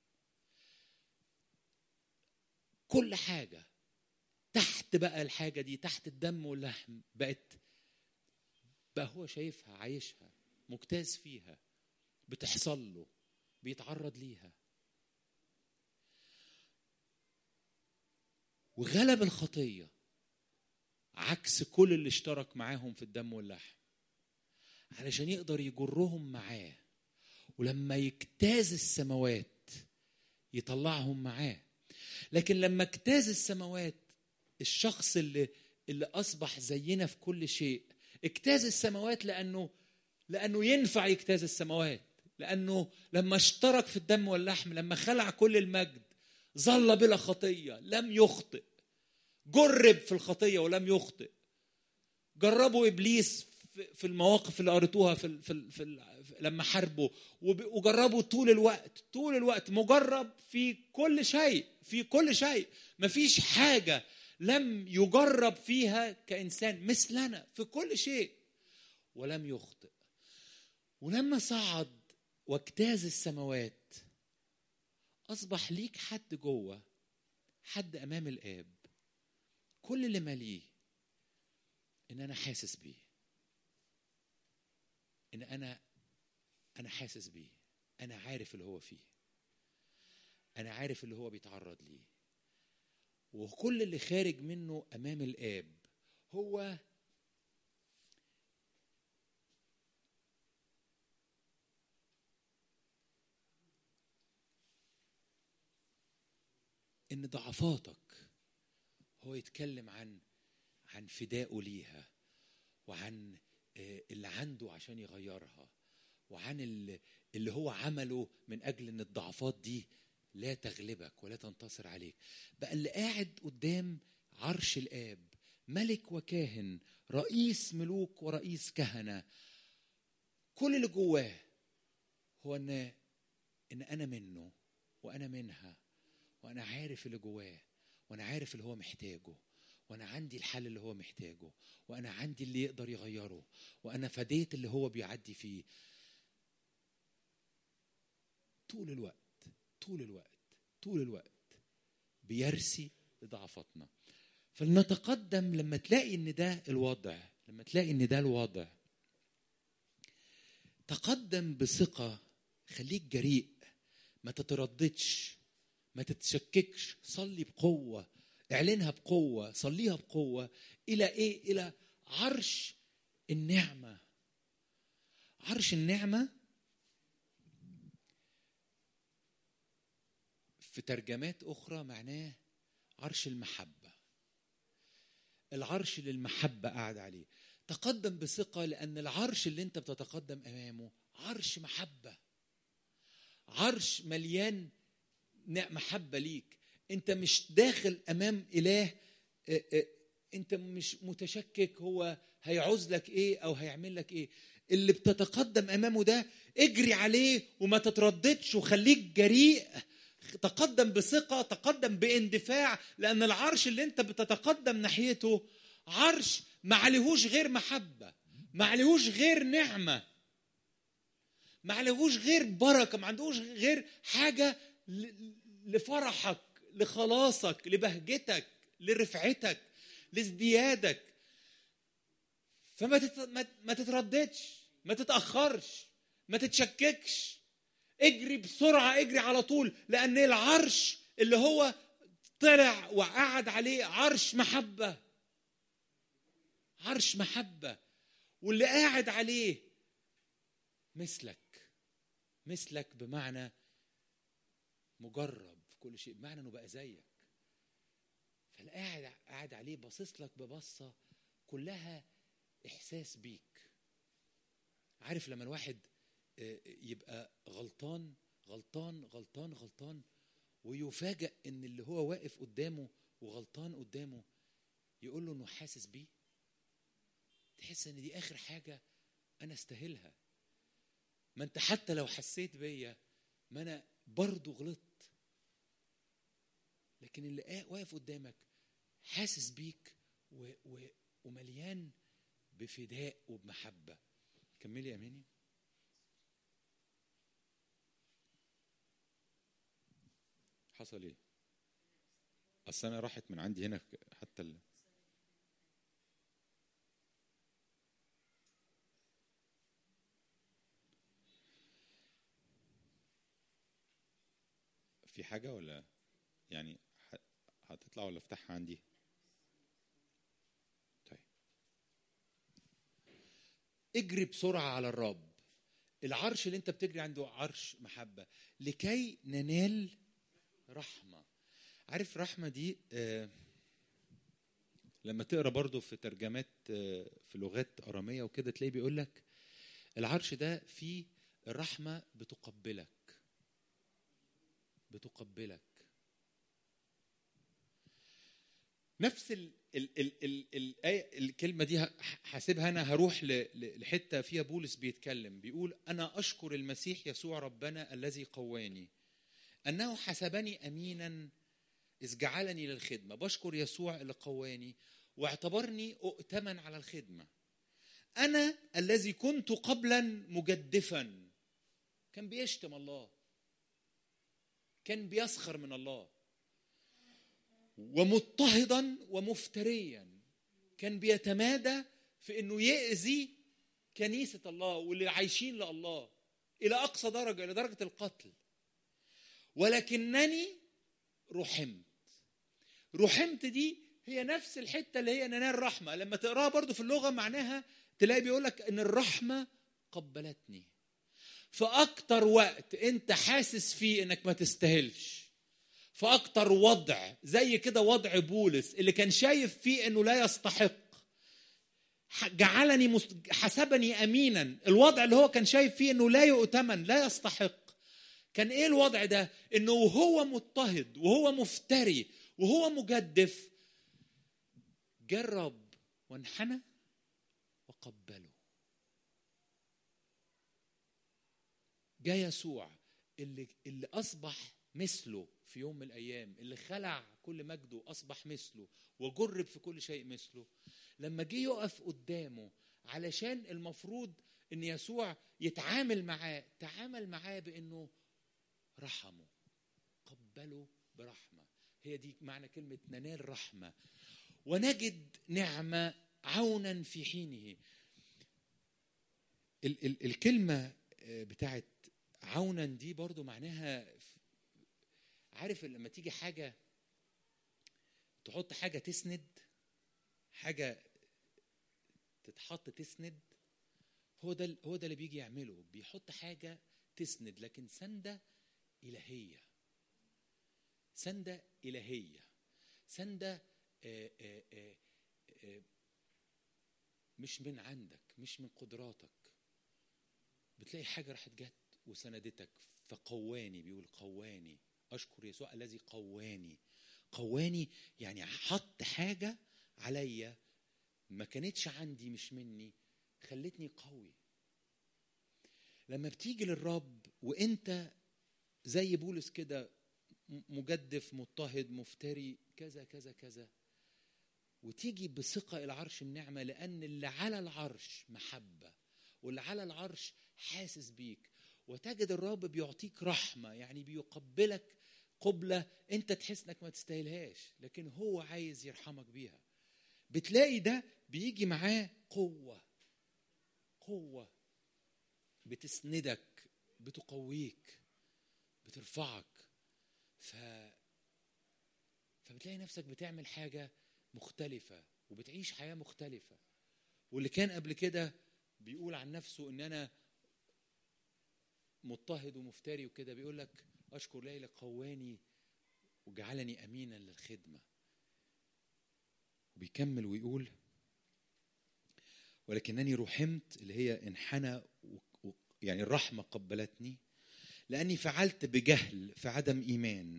كل حاجه تحت بقى الحاجه دي تحت الدم واللحم بقت بقى هو شايفها عايشها مجتاز فيها بتحصل له بيتعرض ليها وغلب الخطيه عكس كل اللي اشترك معاهم في الدم واللحم علشان يقدر يجرهم معاه ولما يجتاز السماوات يطلعهم معاه لكن لما اجتاز السماوات الشخص اللي اللي اصبح زينا في كل شيء اجتاز السماوات لانه لانه ينفع يجتاز السماوات لانه لما اشترك في الدم واللحم لما خلع كل المجد ظل بلا خطيه لم يخطئ جرب في الخطيه ولم يخطئ جربوا ابليس في المواقف اللي قريتوها في في في لما حاربوا وجربوا طول الوقت طول الوقت مجرب في كل شيء في كل شيء مفيش حاجه لم يجرب فيها كانسان مثلنا في كل شيء ولم يخطئ ولما صعد واجتاز السماوات اصبح ليك حد جوه حد امام الاب كل اللي ماليه ان انا حاسس بيه ان انا انا حاسس بيه انا عارف اللي هو فيه انا عارف اللي هو بيتعرض ليه وكل اللي خارج منه امام الاب هو ان ضعفاتك هو يتكلم عن عن فدائه ليها وعن اللي عنده عشان يغيرها وعن اللي هو عمله من اجل ان الضعفات دي لا تغلبك ولا تنتصر عليك بقى اللي قاعد قدام عرش الاب ملك وكاهن رئيس ملوك ورئيس كهنه كل اللي جواه هو ان ان انا منه وانا منها وانا عارف اللي جواه وانا عارف اللي هو محتاجه وانا عندي الحل اللي هو محتاجه وانا عندي اللي يقدر يغيره وانا فديت اللي هو بيعدي فيه طول الوقت طول الوقت طول الوقت بيرسي لضعفاتنا فلنتقدم لما تلاقي ان ده الوضع لما تلاقي ان ده الوضع تقدم بثقة خليك جريء ما تترددش ما تتشككش صلي بقوة اعلنها بقوة صليها بقوة إلى إيه؟ إلى عرش النعمة عرش النعمة في ترجمات أخرى معناه عرش المحبة العرش اللي المحبة قاعد عليه تقدم بثقة لأن العرش اللي أنت بتتقدم أمامه عرش محبة عرش مليان محبة ليك أنت مش داخل أمام إله أنت مش متشكك هو هيعوز لك إيه أو هيعمل لك إيه اللي بتتقدم أمامه ده اجري عليه وما تترددش وخليك جريء تقدم بثقة تقدم باندفاع لأن العرش اللي أنت بتتقدم ناحيته عرش ما عليهوش غير محبة ما عليهوش غير نعمة ما عليهوش غير بركة ما عندهوش غير حاجة لفرحك لخلاصك لبهجتك لرفعتك لازديادك فما تت... ما... ما تترددش ما تتاخرش ما تتشككش اجري بسرعه اجري على طول لان العرش اللي هو طلع وقعد عليه عرش محبه عرش محبه واللي قاعد عليه مثلك مثلك بمعنى مجرب في كل شيء بمعنى انه بقى زيك فالقاعد قاعد عليه باصص لك ببصه كلها احساس بيك عارف لما الواحد يبقى غلطان غلطان غلطان غلطان ويفاجأ ان اللي هو واقف قدامه وغلطان قدامه يقول له انه حاسس بيه تحس ان دي اخر حاجه انا استاهلها ما انت حتى لو حسيت بيا ما انا برضه غلطت لكن اللي واقف قدامك حاسس بيك و و ومليان بفداء وبمحبه كملي يا اماني حصل ايه اصل انا راحت من عندي هنا حتى ال... في حاجه ولا يعني هتطلع ولا افتحها عندي طيب اجري بسرعه على الرب العرش اللي انت بتجري عنده عرش محبه لكي ننال رحمة عارف رحمة دي آه لما تقرا برضو في ترجمات آه في لغات أرامية وكده تلاقيه بيقول لك العرش ده فيه الرحمة بتقبلك بتقبلك نفس ال ال ال ال الآية الكلمة دي حاسبها أنا هروح لحتة فيها بولس بيتكلم بيقول أنا أشكر المسيح يسوع ربنا الذي قواني أنه حسبني أمينا إذ جعلني للخدمة بشكر يسوع اللي قواني واعتبرني أؤتمن على الخدمة أنا الذي كنت قبلا مجدفا كان بيشتم الله كان بيسخر من الله ومضطهدا ومفتريا كان بيتمادى في انه يأذي كنيسة الله واللي عايشين لله إلى أقصى درجة إلى درجة القتل ولكنني رحمت رحمت دي هي نفس الحته اللي هي ننال رحمه لما تقراها برضو في اللغه معناها تلاقي بيقول لك ان الرحمه قبلتني فاكتر وقت انت حاسس فيه انك ما تستاهلش فاكتر وضع زي كده وضع بولس اللي كان شايف فيه انه لا يستحق جعلني مست... حسبني امينا الوضع اللي هو كان شايف فيه انه لا يؤتمن لا يستحق كان ايه الوضع ده انه وهو مضطهد وهو مفتري وهو مجدف جرب وانحنى وقبله جاء يسوع اللي اللي اصبح مثله في يوم من الايام اللي خلع كل مجده اصبح مثله وجرب في كل شيء مثله لما جه يقف قدامه علشان المفروض ان يسوع يتعامل معاه تعامل معاه بانه رحمه قبله برحمه هي دي معنى كلمه ننال رحمه ونجد نعمه عونا في حينه ال- ال- الكلمه بتاعت عونا دي برضو معناها عارف لما تيجي حاجه تحط حاجه تسند حاجه تتحط تسند هو ده هو ده اللي بيجي يعمله بيحط حاجه تسند لكن سنده الهيه سنده الهيه سنده آآ آآ آآ مش من عندك مش من قدراتك بتلاقي حاجه راحت جت وسندتك فقواني بيقول قواني اشكر يسوع الذي قواني قواني يعني حط حاجه عليا ما كانتش عندي مش مني خلتني قوي لما بتيجي للرب وانت زي بولس كده مجدف مضطهد مفتري كذا كذا كذا وتيجي بثقة إلى عرش النعمة لأن اللي على العرش محبة واللي على العرش حاسس بيك وتجد الرب بيعطيك رحمة يعني بيقبلك قبلة أنت تحس إنك ما تستاهلهاش لكن هو عايز يرحمك بيها بتلاقي ده بيجي معاه قوة قوه بتسندك بتقويك بترفعك ف فبتلاقي نفسك بتعمل حاجه مختلفه وبتعيش حياه مختلفه واللي كان قبل كده بيقول عن نفسه ان انا مضطهد ومفتري وكده بيقول لك اشكر ليلى قواني وجعلني امينا للخدمه وبيكمل ويقول ولكنني رحمت اللي هي انحنى و- و- يعني الرحمه قبلتني لاني فعلت بجهل في عدم ايمان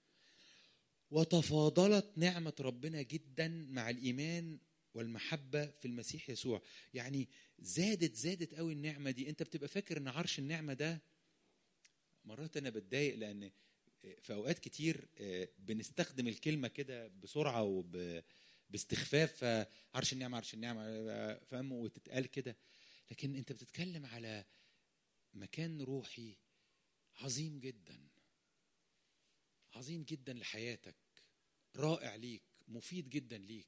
وتفاضلت نعمه ربنا جدا مع الايمان والمحبه في المسيح يسوع يعني زادت زادت قوي النعمه دي انت بتبقى فاكر ان عرش النعمه ده مرات انا بتضايق لان في اوقات كتير آه، بنستخدم الكلمه كده بسرعه وب باستخفاف آه، عرش النعمه عرش النعمه آه، فاهم وتتقال كده لكن انت بتتكلم على مكان روحي عظيم جدا عظيم جدا لحياتك رائع ليك مفيد جدا ليك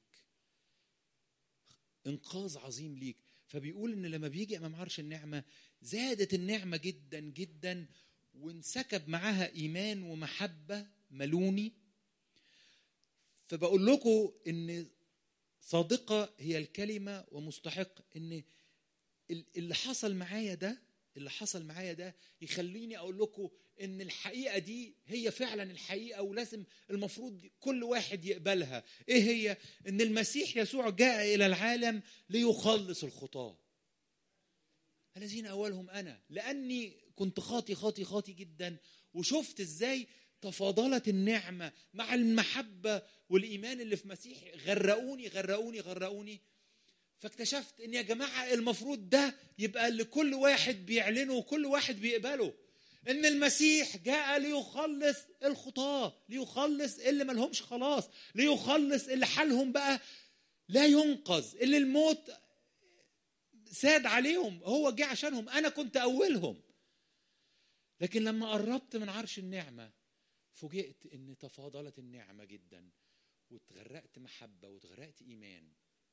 انقاذ عظيم ليك فبيقول ان لما بيجي امام عرش النعمه زادت النعمه جدا جدا وانسكب معاها ايمان ومحبه ملوني فبقول لكم ان صادقه هي الكلمه ومستحق ان ال- اللي حصل معايا ده اللي حصل معايا ده يخليني اقول لكم ان الحقيقه دي هي فعلا الحقيقه ولازم المفروض كل واحد يقبلها ايه هي ان المسيح يسوع جاء الى العالم ليخلص الخطاه الذين اولهم انا لاني كنت خاطي خاطي خاطي جدا وشفت ازاي تفاضلت النعمه مع المحبه والايمان اللي في مسيح غرقوني غرقوني غرقوني فاكتشفت ان يا جماعه المفروض ده يبقى اللي كل واحد بيعلنه وكل واحد بيقبله ان المسيح جاء ليخلص الخطاه ليخلص اللي ملهمش خلاص ليخلص اللي حالهم بقى لا ينقذ اللي الموت ساد عليهم هو جه عشانهم انا كنت اولهم لكن لما قربت من عرش النعمه فوجئت ان تفاضلت النعمه جدا واتغرقت محبه واتغرقت ايمان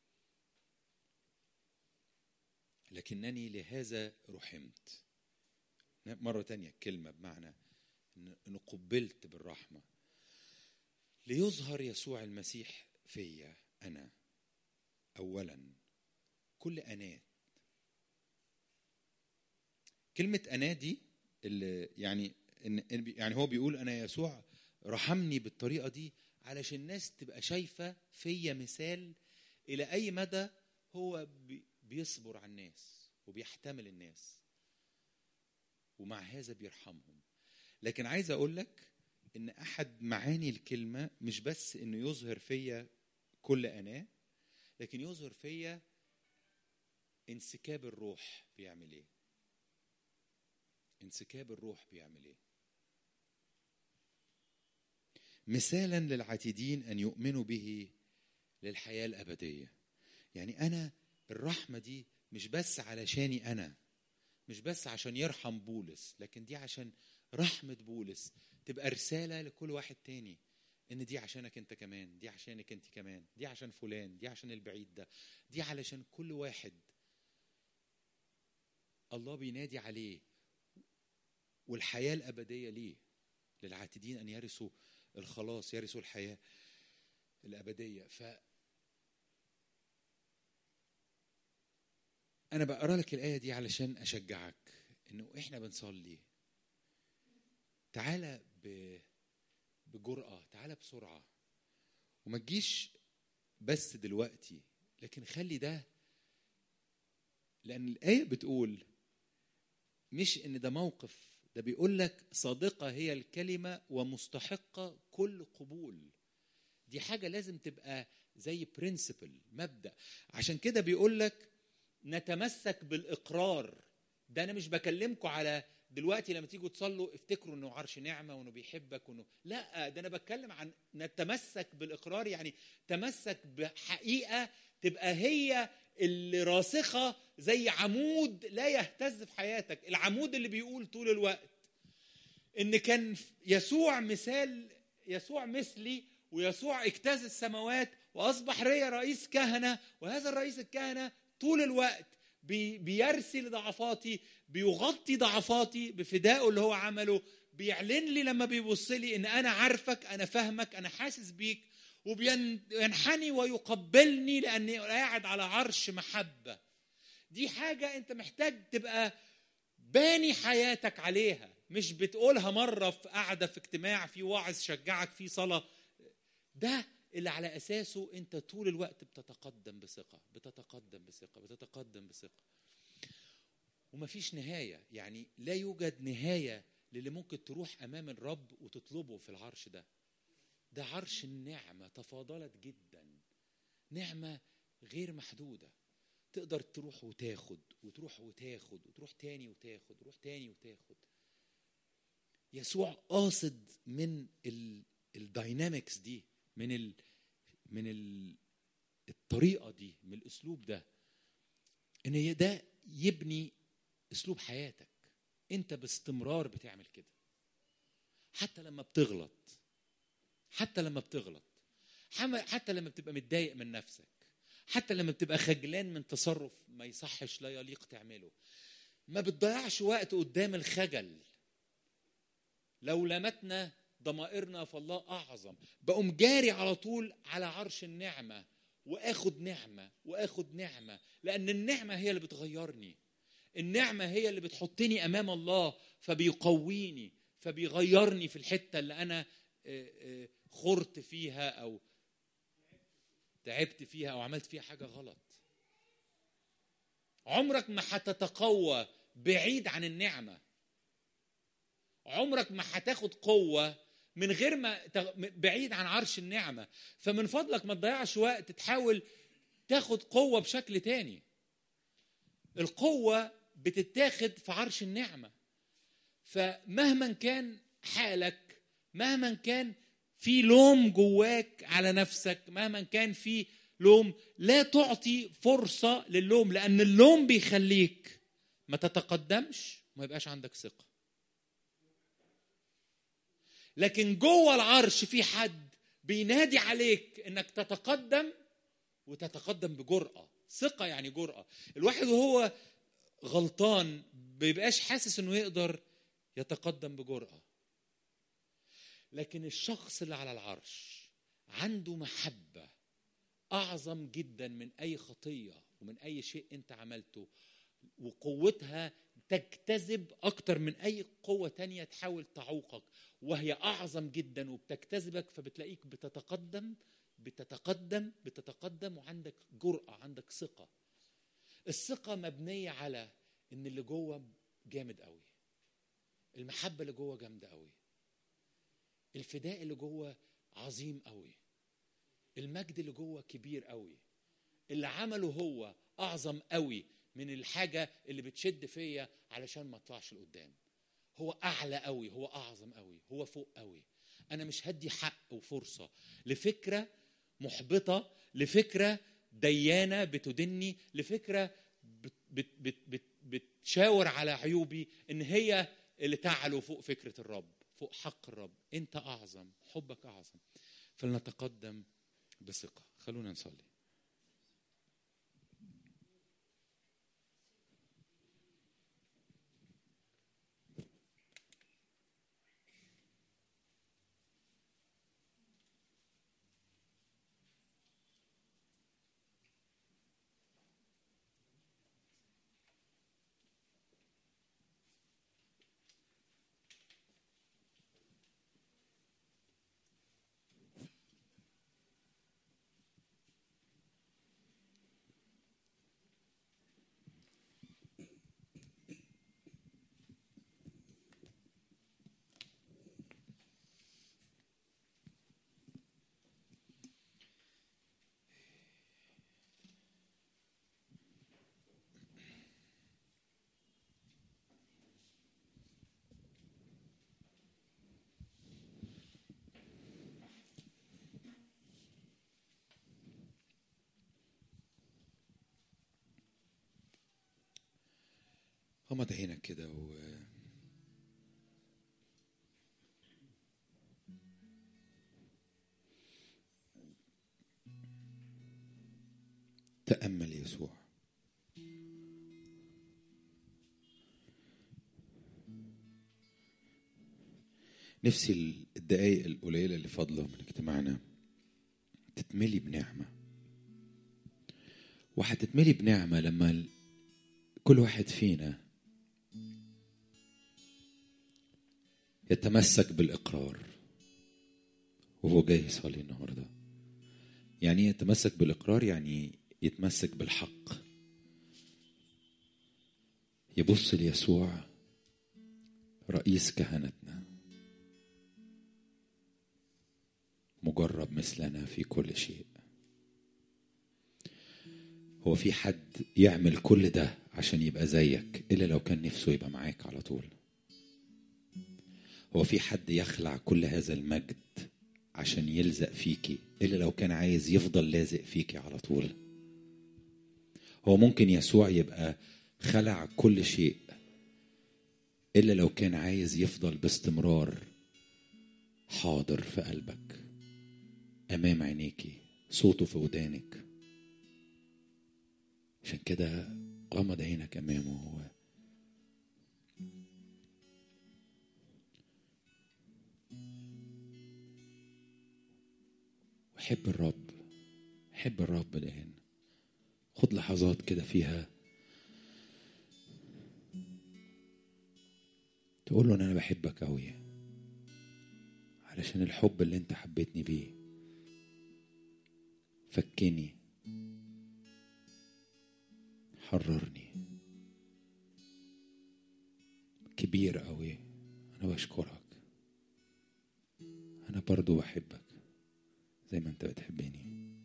لكنني لهذا رحمت مرة تانية كلمة بمعنى إن إن قبلت بالرحمة ليظهر يسوع المسيح فيا أنا أولا كل أنات كلمة أنا دي اللي يعني إن إن بي- يعني هو بيقول أنا يسوع رحمني بالطريقة دي علشان الناس تبقى شايفة فيا مثال إلى أي مدى هو بي- بيصبر على الناس وبيحتمل الناس ومع هذا بيرحمهم لكن عايز اقول لك ان احد معاني الكلمه مش بس انه يظهر فيا كل اناه لكن يظهر فيا انسكاب الروح بيعمل ايه انسكاب الروح بيعمل ايه مثالا للعاتدين ان يؤمنوا به للحياه الابديه يعني انا الرحمه دي مش بس علشاني انا مش بس عشان يرحم بولس لكن دي عشان رحمة بولس تبقى رسالة لكل واحد تاني ان دي عشانك انت كمان دي عشانك انت كمان دي عشان فلان دي عشان البعيد ده دي علشان كل واحد الله بينادي عليه والحياة الأبدية ليه للعاتدين أن يرثوا الخلاص يرثوا الحياة الأبدية ف أنا بقرا لك الآية دي علشان أشجعك إنه إحنا بنصلي تعالى ب... بجرأة تعالى بسرعة وما تجيش بس دلوقتي لكن خلي ده لأن الآية بتقول مش إن ده موقف ده بيقول لك صادقة هي الكلمة ومستحقة كل قبول دي حاجة لازم تبقى زي برنسبل مبدأ عشان كده بيقول لك نتمسك بالاقرار ده انا مش بكلمكم على دلوقتي لما تيجوا تصلوا افتكروا انه عرش نعمه وانه بيحبك وانه لا ده انا بتكلم عن نتمسك بالاقرار يعني تمسك بحقيقه تبقى هي اللي راسخه زي عمود لا يهتز في حياتك العمود اللي بيقول طول الوقت ان كان يسوع مثال يسوع مثلي ويسوع اجتاز السماوات واصبح ريا رئيس كهنه وهذا الرئيس الكهنه طول الوقت بي بيرسي لضعفاتي بيغطي ضعفاتي بفدائه اللي هو عمله بيعلن لي لما بيبص لي ان انا عارفك انا فاهمك انا حاسس بيك وبينحني ويقبلني لاني قاعد على عرش محبه دي حاجه انت محتاج تبقى باني حياتك عليها مش بتقولها مره في قعده في اجتماع في واعظ شجعك في صلاه ده اللي على اساسه انت طول الوقت بتتقدم بثقه بتتقدم بثقه بتتقدم بثقه ومفيش نهايه يعني لا يوجد نهايه للي ممكن تروح امام الرب وتطلبه في العرش ده ده عرش النعمه تفاضلت جدا نعمه غير محدوده تقدر تروح وتاخد وتروح وتاخد وتروح تاني وتاخد وتروح تاني وتاخد يسوع قاصد من الداينامكس دي من ال من ال الطريقه دي من الاسلوب ده ان ده يبني اسلوب حياتك انت باستمرار بتعمل كده حتى لما بتغلط حتى لما بتغلط حتى لما بتبقى متضايق من نفسك حتى لما بتبقى خجلان من تصرف ما يصحش لا يليق تعمله ما بتضيعش وقت قدام الخجل لو لمتنا ضمائرنا فالله اعظم بقوم جاري على طول على عرش النعمه واخد نعمه واخد نعمه لان النعمه هي اللي بتغيرني النعمه هي اللي بتحطني امام الله فبيقويني فبيغيرني في الحته اللي انا خرت فيها او تعبت فيها او عملت فيها حاجه غلط عمرك ما هتتقوى بعيد عن النعمه عمرك ما هتاخد قوه من غير ما بعيد عن عرش النعمه فمن فضلك ما تضيعش وقت تحاول تاخد قوه بشكل تاني القوه بتتاخد في عرش النعمه فمهما كان حالك مهما كان في لوم جواك على نفسك مهما كان في لوم لا تعطي فرصة للوم لأن اللوم بيخليك ما تتقدمش وما يبقاش عندك ثقة لكن جوه العرش في حد بينادي عليك انك تتقدم وتتقدم بجرأة ثقة يعني جرأة الواحد وهو غلطان بيبقاش حاسس انه يقدر يتقدم بجرأة لكن الشخص اللي على العرش عنده محبة أعظم جدا من أي خطية ومن أي شيء أنت عملته وقوتها تجتذب أكتر من أي قوة تانية تحاول تعوقك وهي أعظم جدا وبتجتذبك فبتلاقيك بتتقدم بتتقدم بتتقدم وعندك جرأة عندك ثقة الثقة مبنية على إن اللي جوه جامد قوي المحبة اللي جوه جامدة قوي الفداء اللي جوه عظيم قوي المجد اللي جوه كبير قوي اللي عمله هو اعظم قوي من الحاجه اللي بتشد فيا علشان ما اطلعش لقدام هو اعلى قوي هو اعظم قوي هو فوق قوي انا مش هدي حق وفرصه لفكره محبطه لفكره ديانه بتدني لفكره بت بت بت بت بتشاور على عيوبي ان هي اللي تعلو فوق فكره الرب فوق حق الرب انت اعظم حبك اعظم فلنتقدم بثقه خلونا نصلي غمض عينك كده و تأمل يسوع نفسي الدقايق القليلة اللي فاضلة من اجتماعنا تتملي بنعمة وهتتملي بنعمة لما ال- كل واحد فينا يتمسك بالإقرار وهو جاي يصلي النهارده يعني ايه يتمسك بالإقرار يعني يتمسك بالحق يبص ليسوع رئيس كهنتنا مجرب مثلنا في كل شيء هو في حد يعمل كل ده عشان يبقى زيك إلا لو كان نفسه يبقى معاك على طول هو في حد يخلع كل هذا المجد عشان يلزق فيكي إلا لو كان عايز يفضل لازق فيكي على طول هو ممكن يسوع يبقى خلع كل شيء إلا لو كان عايز يفضل باستمرار حاضر في قلبك أمام عينيكي صوته في ودانك عشان كده غمض عينك أمامه هو وحب الرب حب الرب الآن خد لحظات كده فيها تقول له أنا بحبك أوي علشان الحب اللي أنت حبيتني بيه فكني حررني كبير قوي انا بشكرك انا برضو بحبك زي ما انت بتحبني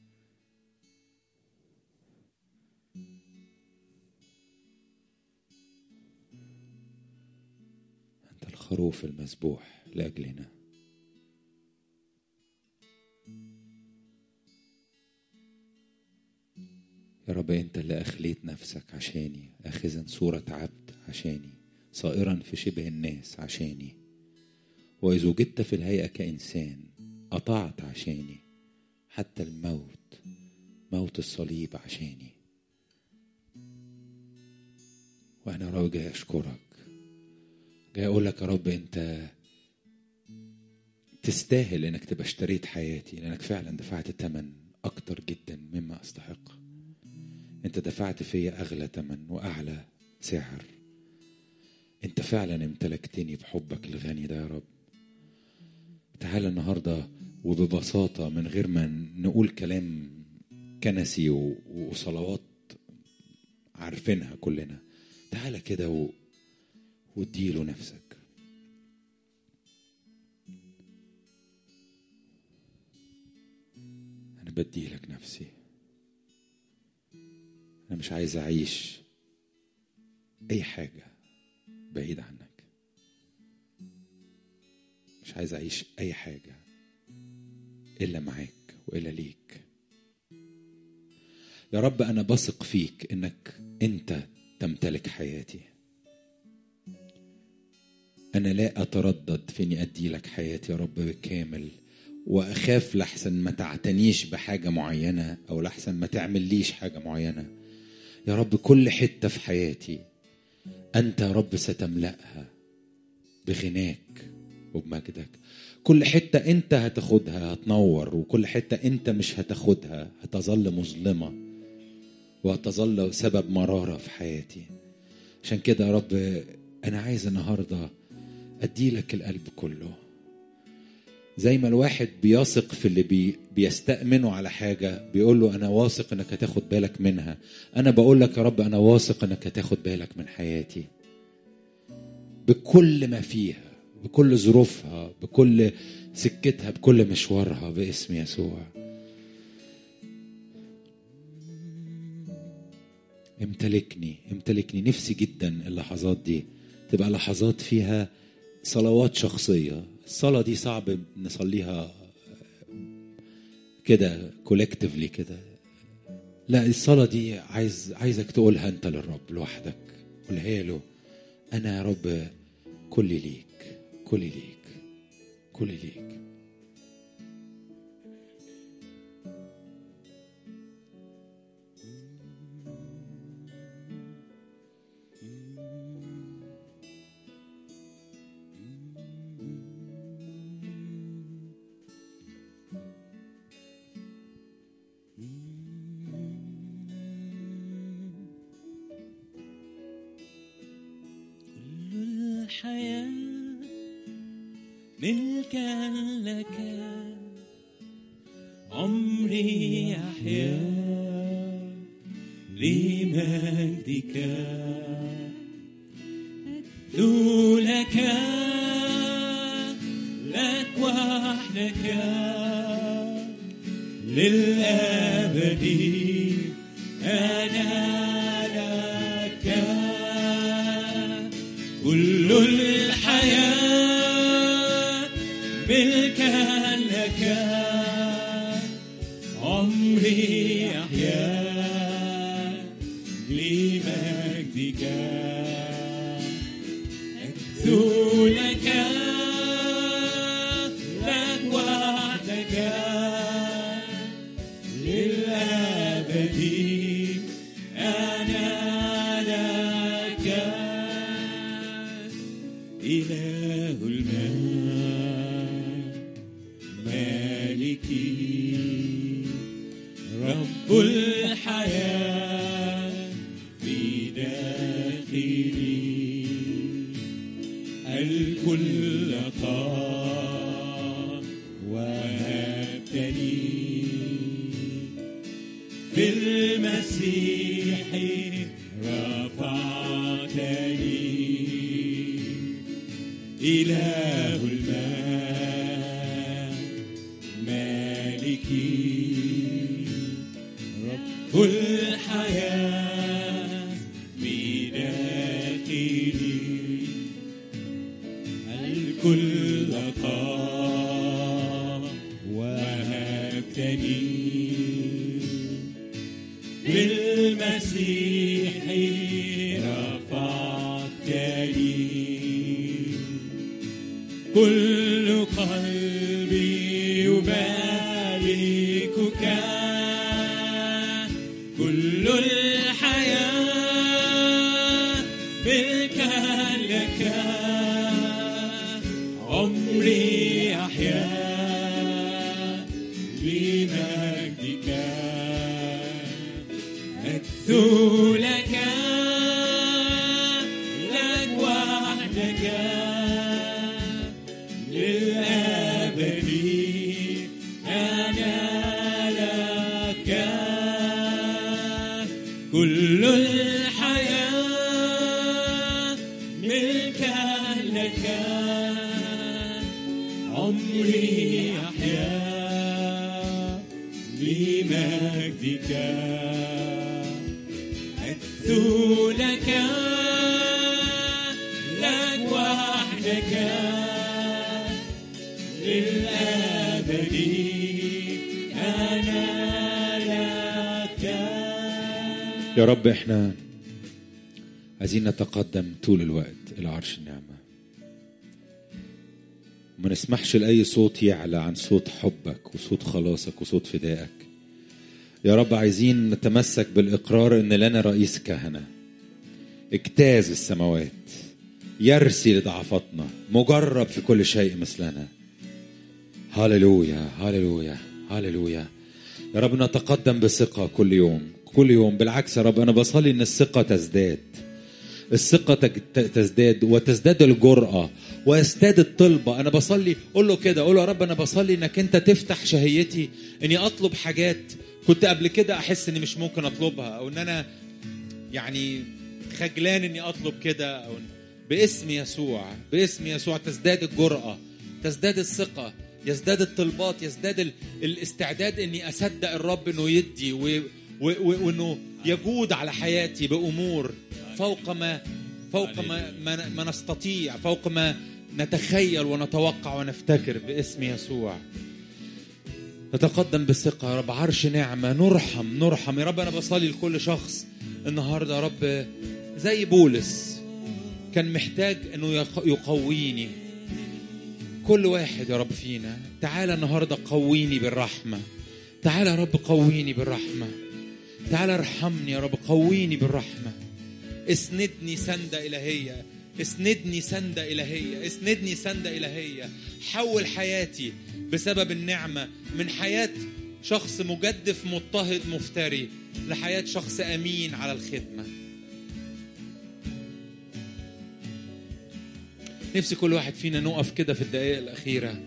انت الخروف المذبوح لاجلنا يا رب انت اللي اخليت نفسك عشاني اخذا صورة عبد عشاني صائرا في شبه الناس عشاني واذ وجدت في الهيئة كإنسان أطعت عشاني حتى الموت موت الصليب عشاني وانا يا رب جاي اشكرك جاي اقول لك يا رب انت تستاهل انك تبقى اشتريت حياتي لانك فعلا دفعت ثمن اكتر جدا مما استحق انت دفعت فيا اغلى ثمن واعلى سعر انت فعلا امتلكتني بحبك الغني ده يا رب تعالى النهارده وببساطه من غير ما نقول كلام كنسي و- وصلوات عارفينها كلنا تعالى كده و... واديله نفسك انا بديلك نفسي انا مش عايز اعيش اي حاجه بعيد عنك مش عايز اعيش اي حاجه الا معاك والا ليك يا رب انا بثق فيك انك انت تمتلك حياتي انا لا اتردد في اني ادي لك حياتي يا رب بالكامل واخاف لحسن ما تعتنيش بحاجه معينه او لحسن ما تعمليش حاجه معينه يا رب كل حته في حياتي انت يا رب ستملاها بغناك وبمجدك كل حته انت هتاخدها هتنور وكل حته انت مش هتاخدها هتظل مظلمه وهتظل سبب مراره في حياتي عشان كده يا رب انا عايز النهارده اديلك القلب كله زي ما الواحد بيثق في اللي بي بيستأمنه على حاجة بيقول له أنا واثق إنك هتاخد بالك منها أنا بقول لك يا رب أنا واثق إنك هتاخد بالك من حياتي بكل ما فيها بكل ظروفها بكل سكتها بكل مشوارها باسم يسوع امتلكني امتلكني نفسي جدا اللحظات دي تبقى لحظات فيها صلوات شخصية الصلاة دي صعب نصليها كده كولكتيفلي كده لا الصلاة دي عايز عايزك تقولها انت للرب لوحدك قولها له انا يا رب كلي ليك كلي ليك كلي ليك الحياة ملكا لك عمري يحيا لمجدك أكثو لك لك وحدك للأبد أنا لك كل الحياة ملكا لك عمري يحيا لمجدك أكثو لك لك وحدك للأبد أنا لك إله الماء مالكي رب الحياة في داخلي الكل طار وهبتني في المسيح رفعتني إله الماء مالكي رب الحياة بداخلي الكل طاب وهبتني بالمسيح رفعتني كل قلبي يباركك كل الحياة ملكا لك عمري أحيا لمجدك أكثو لك لك وحدك للأبد أنا لك كل الحياة ملكا لك عمري أحيا بمجدك أكثو لك لك وحدك للأبد أنا لك يا رب احنا عايزين نتقدم طول الوقت الى عرش النعمه وما نسمحش لاي صوت يعلى عن صوت حبك وصوت خلاصك وصوت فدائك يا رب عايزين نتمسك بالاقرار ان لنا رئيس كهنه اجتاز السماوات يرسي لضعفاتنا مجرب في كل شيء مثلنا هللويا هللويا هللويا يا رب نتقدم بثقة كل يوم كل يوم بالعكس يا رب أنا بصلي إن الثقة تزداد الثقة تج- تزداد وتزداد الجرأة ويزداد الطلبة أنا بصلي قول له كده قول له يا رب أنا بصلي إنك أنت تفتح شهيتي إني أطلب حاجات كنت قبل كده أحس إني مش ممكن أطلبها أو إن أنا يعني خجلان إني أطلب كده أو باسم يسوع باسم يسوع تزداد الجرأة تزداد الثقة يزداد الطلبات يزداد ال... الاستعداد اني اصدق الرب انه يدي و... و... و... وانه يجود على حياتي بامور فوق ما فوق ما ما, ما نستطيع فوق ما نتخيل ونتوقع ونفتكر باسم يسوع نتقدم بثقة يا رب عرش نعمة نرحم نرحم يا رب أنا بصلي لكل شخص النهاردة يا رب زي بولس كان محتاج أنه يق- يقويني كل واحد يا رب فينا تعالى النهاردة قويني بالرحمة تعالى يا رب قويني بالرحمة تعالى ارحمني يا رب قويني بالرحمة اسندني سندة إلهية اسندني سندة إلهية اسندني سندة إلهية حول حياتي بسبب النعمة من حياة شخص مجدف مضطهد مفتري لحياة شخص أمين على الخدمة نفسي كل واحد فينا نقف كده في الدقائق الأخيرة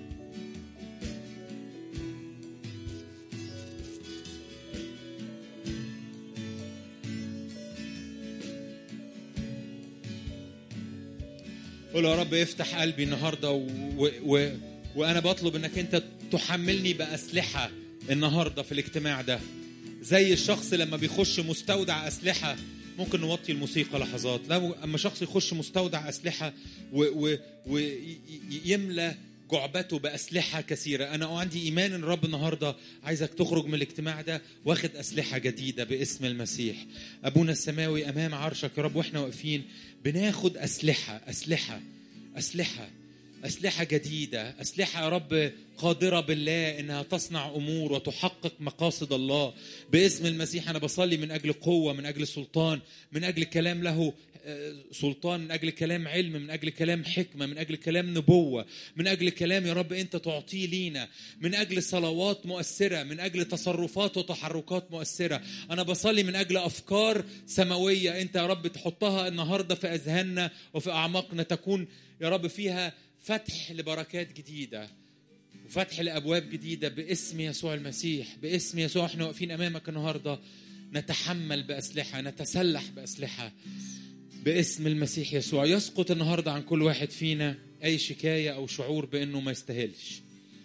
قول يا رب افتح قلبي النهارده و... و... و... وانا بطلب انك انت تحملني باسلحه النهارده في الاجتماع ده زي الشخص لما بيخش مستودع اسلحه ممكن نوطي الموسيقى لحظات لا اما شخص يخش مستودع اسلحه ويملى و... و... ي- يملى جعبته باسلحه كثيره انا عندي ايمان ان الرب النهارده عايزك تخرج من الاجتماع ده واخد اسلحه جديده باسم المسيح ابونا السماوي امام عرشك يا رب واحنا واقفين بناخد اسلحه اسلحه اسلحه أسلحة جديدة أسلحة يا رب قادرة بالله إنها تصنع أمور وتحقق مقاصد الله باسم المسيح أنا بصلي من أجل قوة من أجل سلطان من أجل كلام له آه، سلطان من أجل كلام علم من أجل كلام حكمة من أجل كلام نبوة من أجل كلام يا رب أنت تعطيه لينا من أجل صلوات مؤثرة من أجل تصرفات وتحركات مؤثرة أنا بصلي من أجل أفكار سماوية أنت يا رب تحطها النهاردة في أذهاننا وفي أعماقنا تكون يا رب فيها فتح لبركات جديدة وفتح لأبواب جديدة باسم يسوع المسيح باسم يسوع احنا واقفين أمامك النهاردة نتحمل بأسلحة نتسلح بأسلحة باسم المسيح يسوع يسقط النهاردة عن كل واحد فينا أي شكاية أو شعور بأنه ما يستاهلش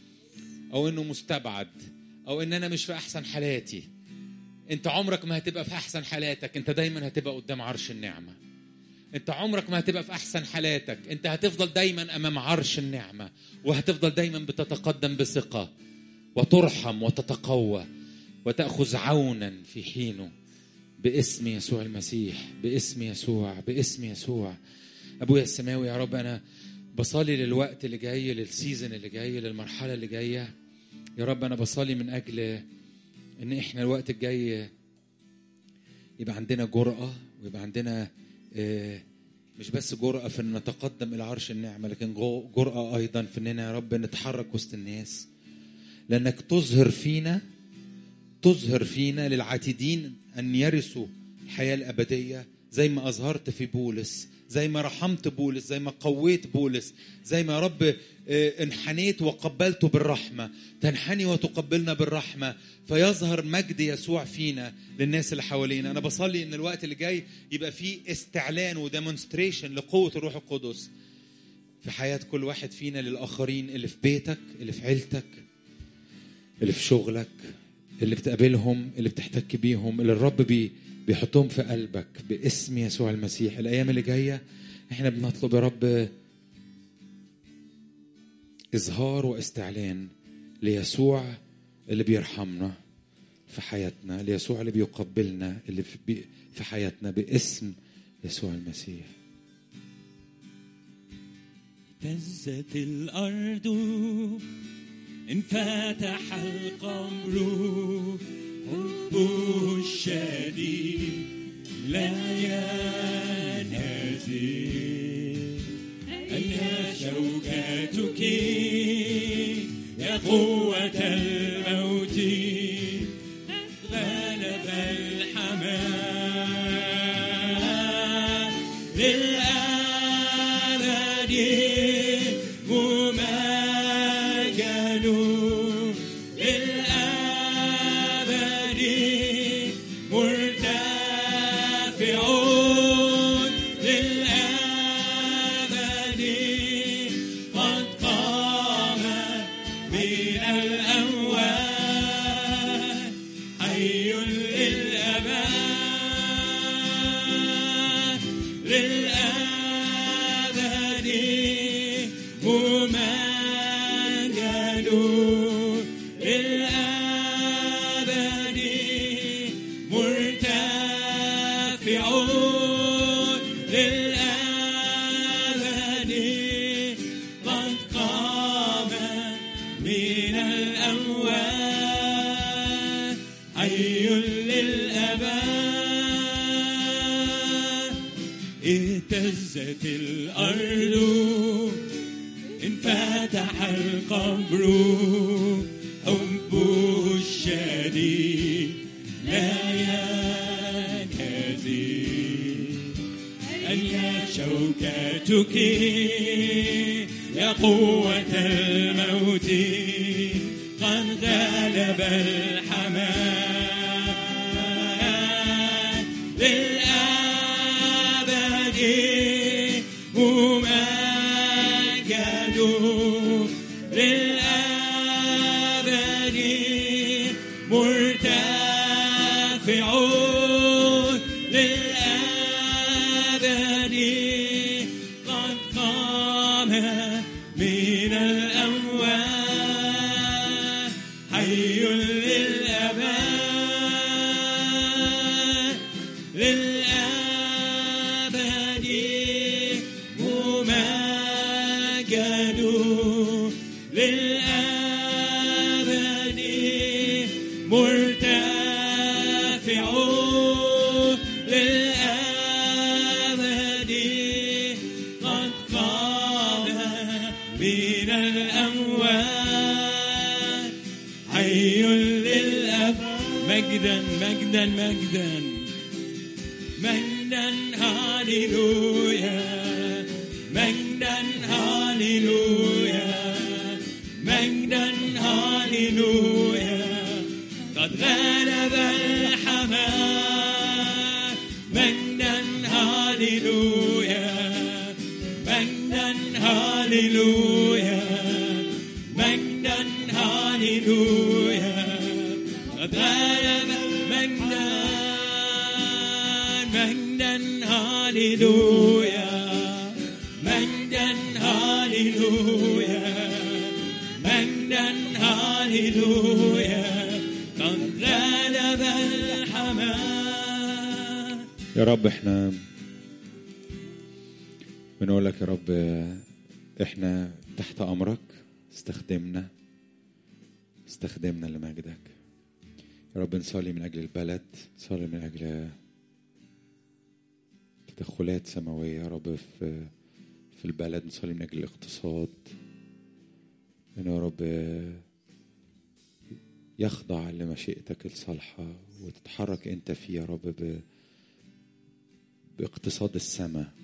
أو أنه مستبعد أو أن أنا مش في أحسن حالاتي أنت عمرك ما هتبقى في أحسن حالاتك أنت دايما هتبقى قدام عرش النعمة انت عمرك ما هتبقى في احسن حالاتك انت هتفضل دايما امام عرش النعمه وهتفضل دايما بتتقدم بثقه وترحم وتتقوى وتاخذ عونا في حينه باسم يسوع المسيح باسم يسوع باسم يسوع ابويا السماوي يا رب انا بصلي للوقت اللي جاي للسيزن اللي جاي للمرحله اللي جايه يا رب انا بصلي من اجل ان احنا الوقت الجاي يبقى عندنا جرأة ويبقى عندنا آه، مش بس جرأة في ان نتقدم الى عرش النعمة لكن جو- جرأة ايضا في اننا يا رب نتحرك وسط الناس لانك تظهر فينا تظهر فينا للعاتدين ان يرثوا الحياة الابدية زي ما اظهرت في بولس زي ما رحمت بولس زي ما قويت بولس زي ما يا رب آه، انحنيت وقبلته بالرحمة تنحني وتقبلنا بالرحمة فيظهر مجد يسوع فينا للناس اللي حوالينا انا بصلي ان الوقت اللي جاي يبقى فيه استعلان وديمونستريشن لقوة الروح القدس في حياة كل واحد فينا للآخرين اللي في بيتك اللي في عيلتك اللي في شغلك اللي بتقابلهم اللي بتحتك بيهم اللي الرب بي بيحطهم في قلبك باسم يسوع المسيح الأيام اللي جاية احنا بنطلب يا رب إظهار واستعلان ليسوع اللي بيرحمنا في حياتنا ليسوع اللي بيقبلنا اللي في, بي- في حياتنا باسم يسوع المسيح اهتزت الأرض انفتح القبر حبه الشديد لا ينهزم أين شوكتك يا قوة الموت غلب الحمام للأبد ممجد للأبد مرتفع للأبد قد قام من الأموات حي للأبد للأبد ممجد للأبد مرتفع للأبد قد قام من الأموات حي للأبد اهتزت الأرض انفتح القبر حبه الشديد لا ينهزم أن شوكتك شوكتك يا قوة الموت قد غلب الحمام للأبد ممجد للأبد مرتفع للأبد قد قام من الأموات حي للأبد للأبد ممجد للأبد مرتفع للأبد قد قام من الأموات حي للأبد مجدا مجدا مجدا مجدا هاليلويا مجدا هاليلويا مجدا هاليلويا قد غلب الحمام مجدا هاليلويا مجدا هاليلويا مجدا هاليلويا قد غلب مجدا مجدا هاليلويا مجدا هاليلويا مجدا هاليلويا قد غلب الحمام يا رب احنا بنقول لك يا رب احنا تحت امرك استخدمنا استخدمنا لمجدك يا رب نصلي من اجل البلد نصلي من اجل تدخلات سماويه يا رب في في البلد نصلي من اجل الاقتصاد ان يا رب يخضع لمشيئتك الصالحه وتتحرك انت فيه يا رب ب... باقتصاد السماء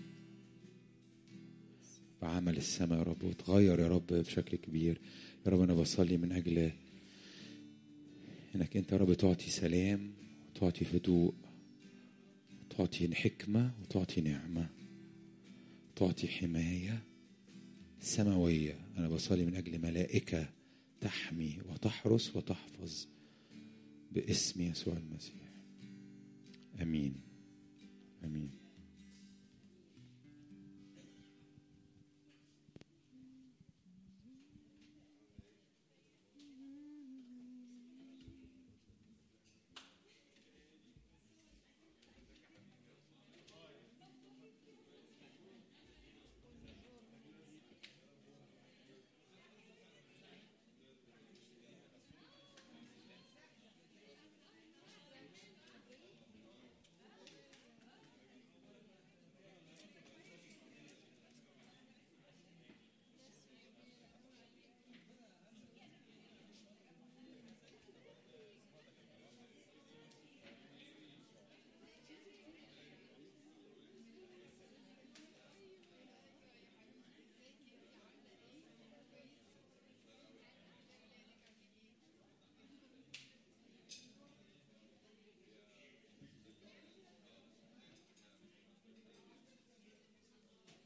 بعمل السماء يا رب وتغير يا رب بشكل كبير يا رب انا بصلي من اجل انك انت يا رب تعطي سلام وتعطي هدوء تعطي حكمة وتعطي نعمة تعطي حماية سماوية أنا بصلي من أجل ملائكة تحمي وتحرس وتحفظ باسم يسوع المسيح آمين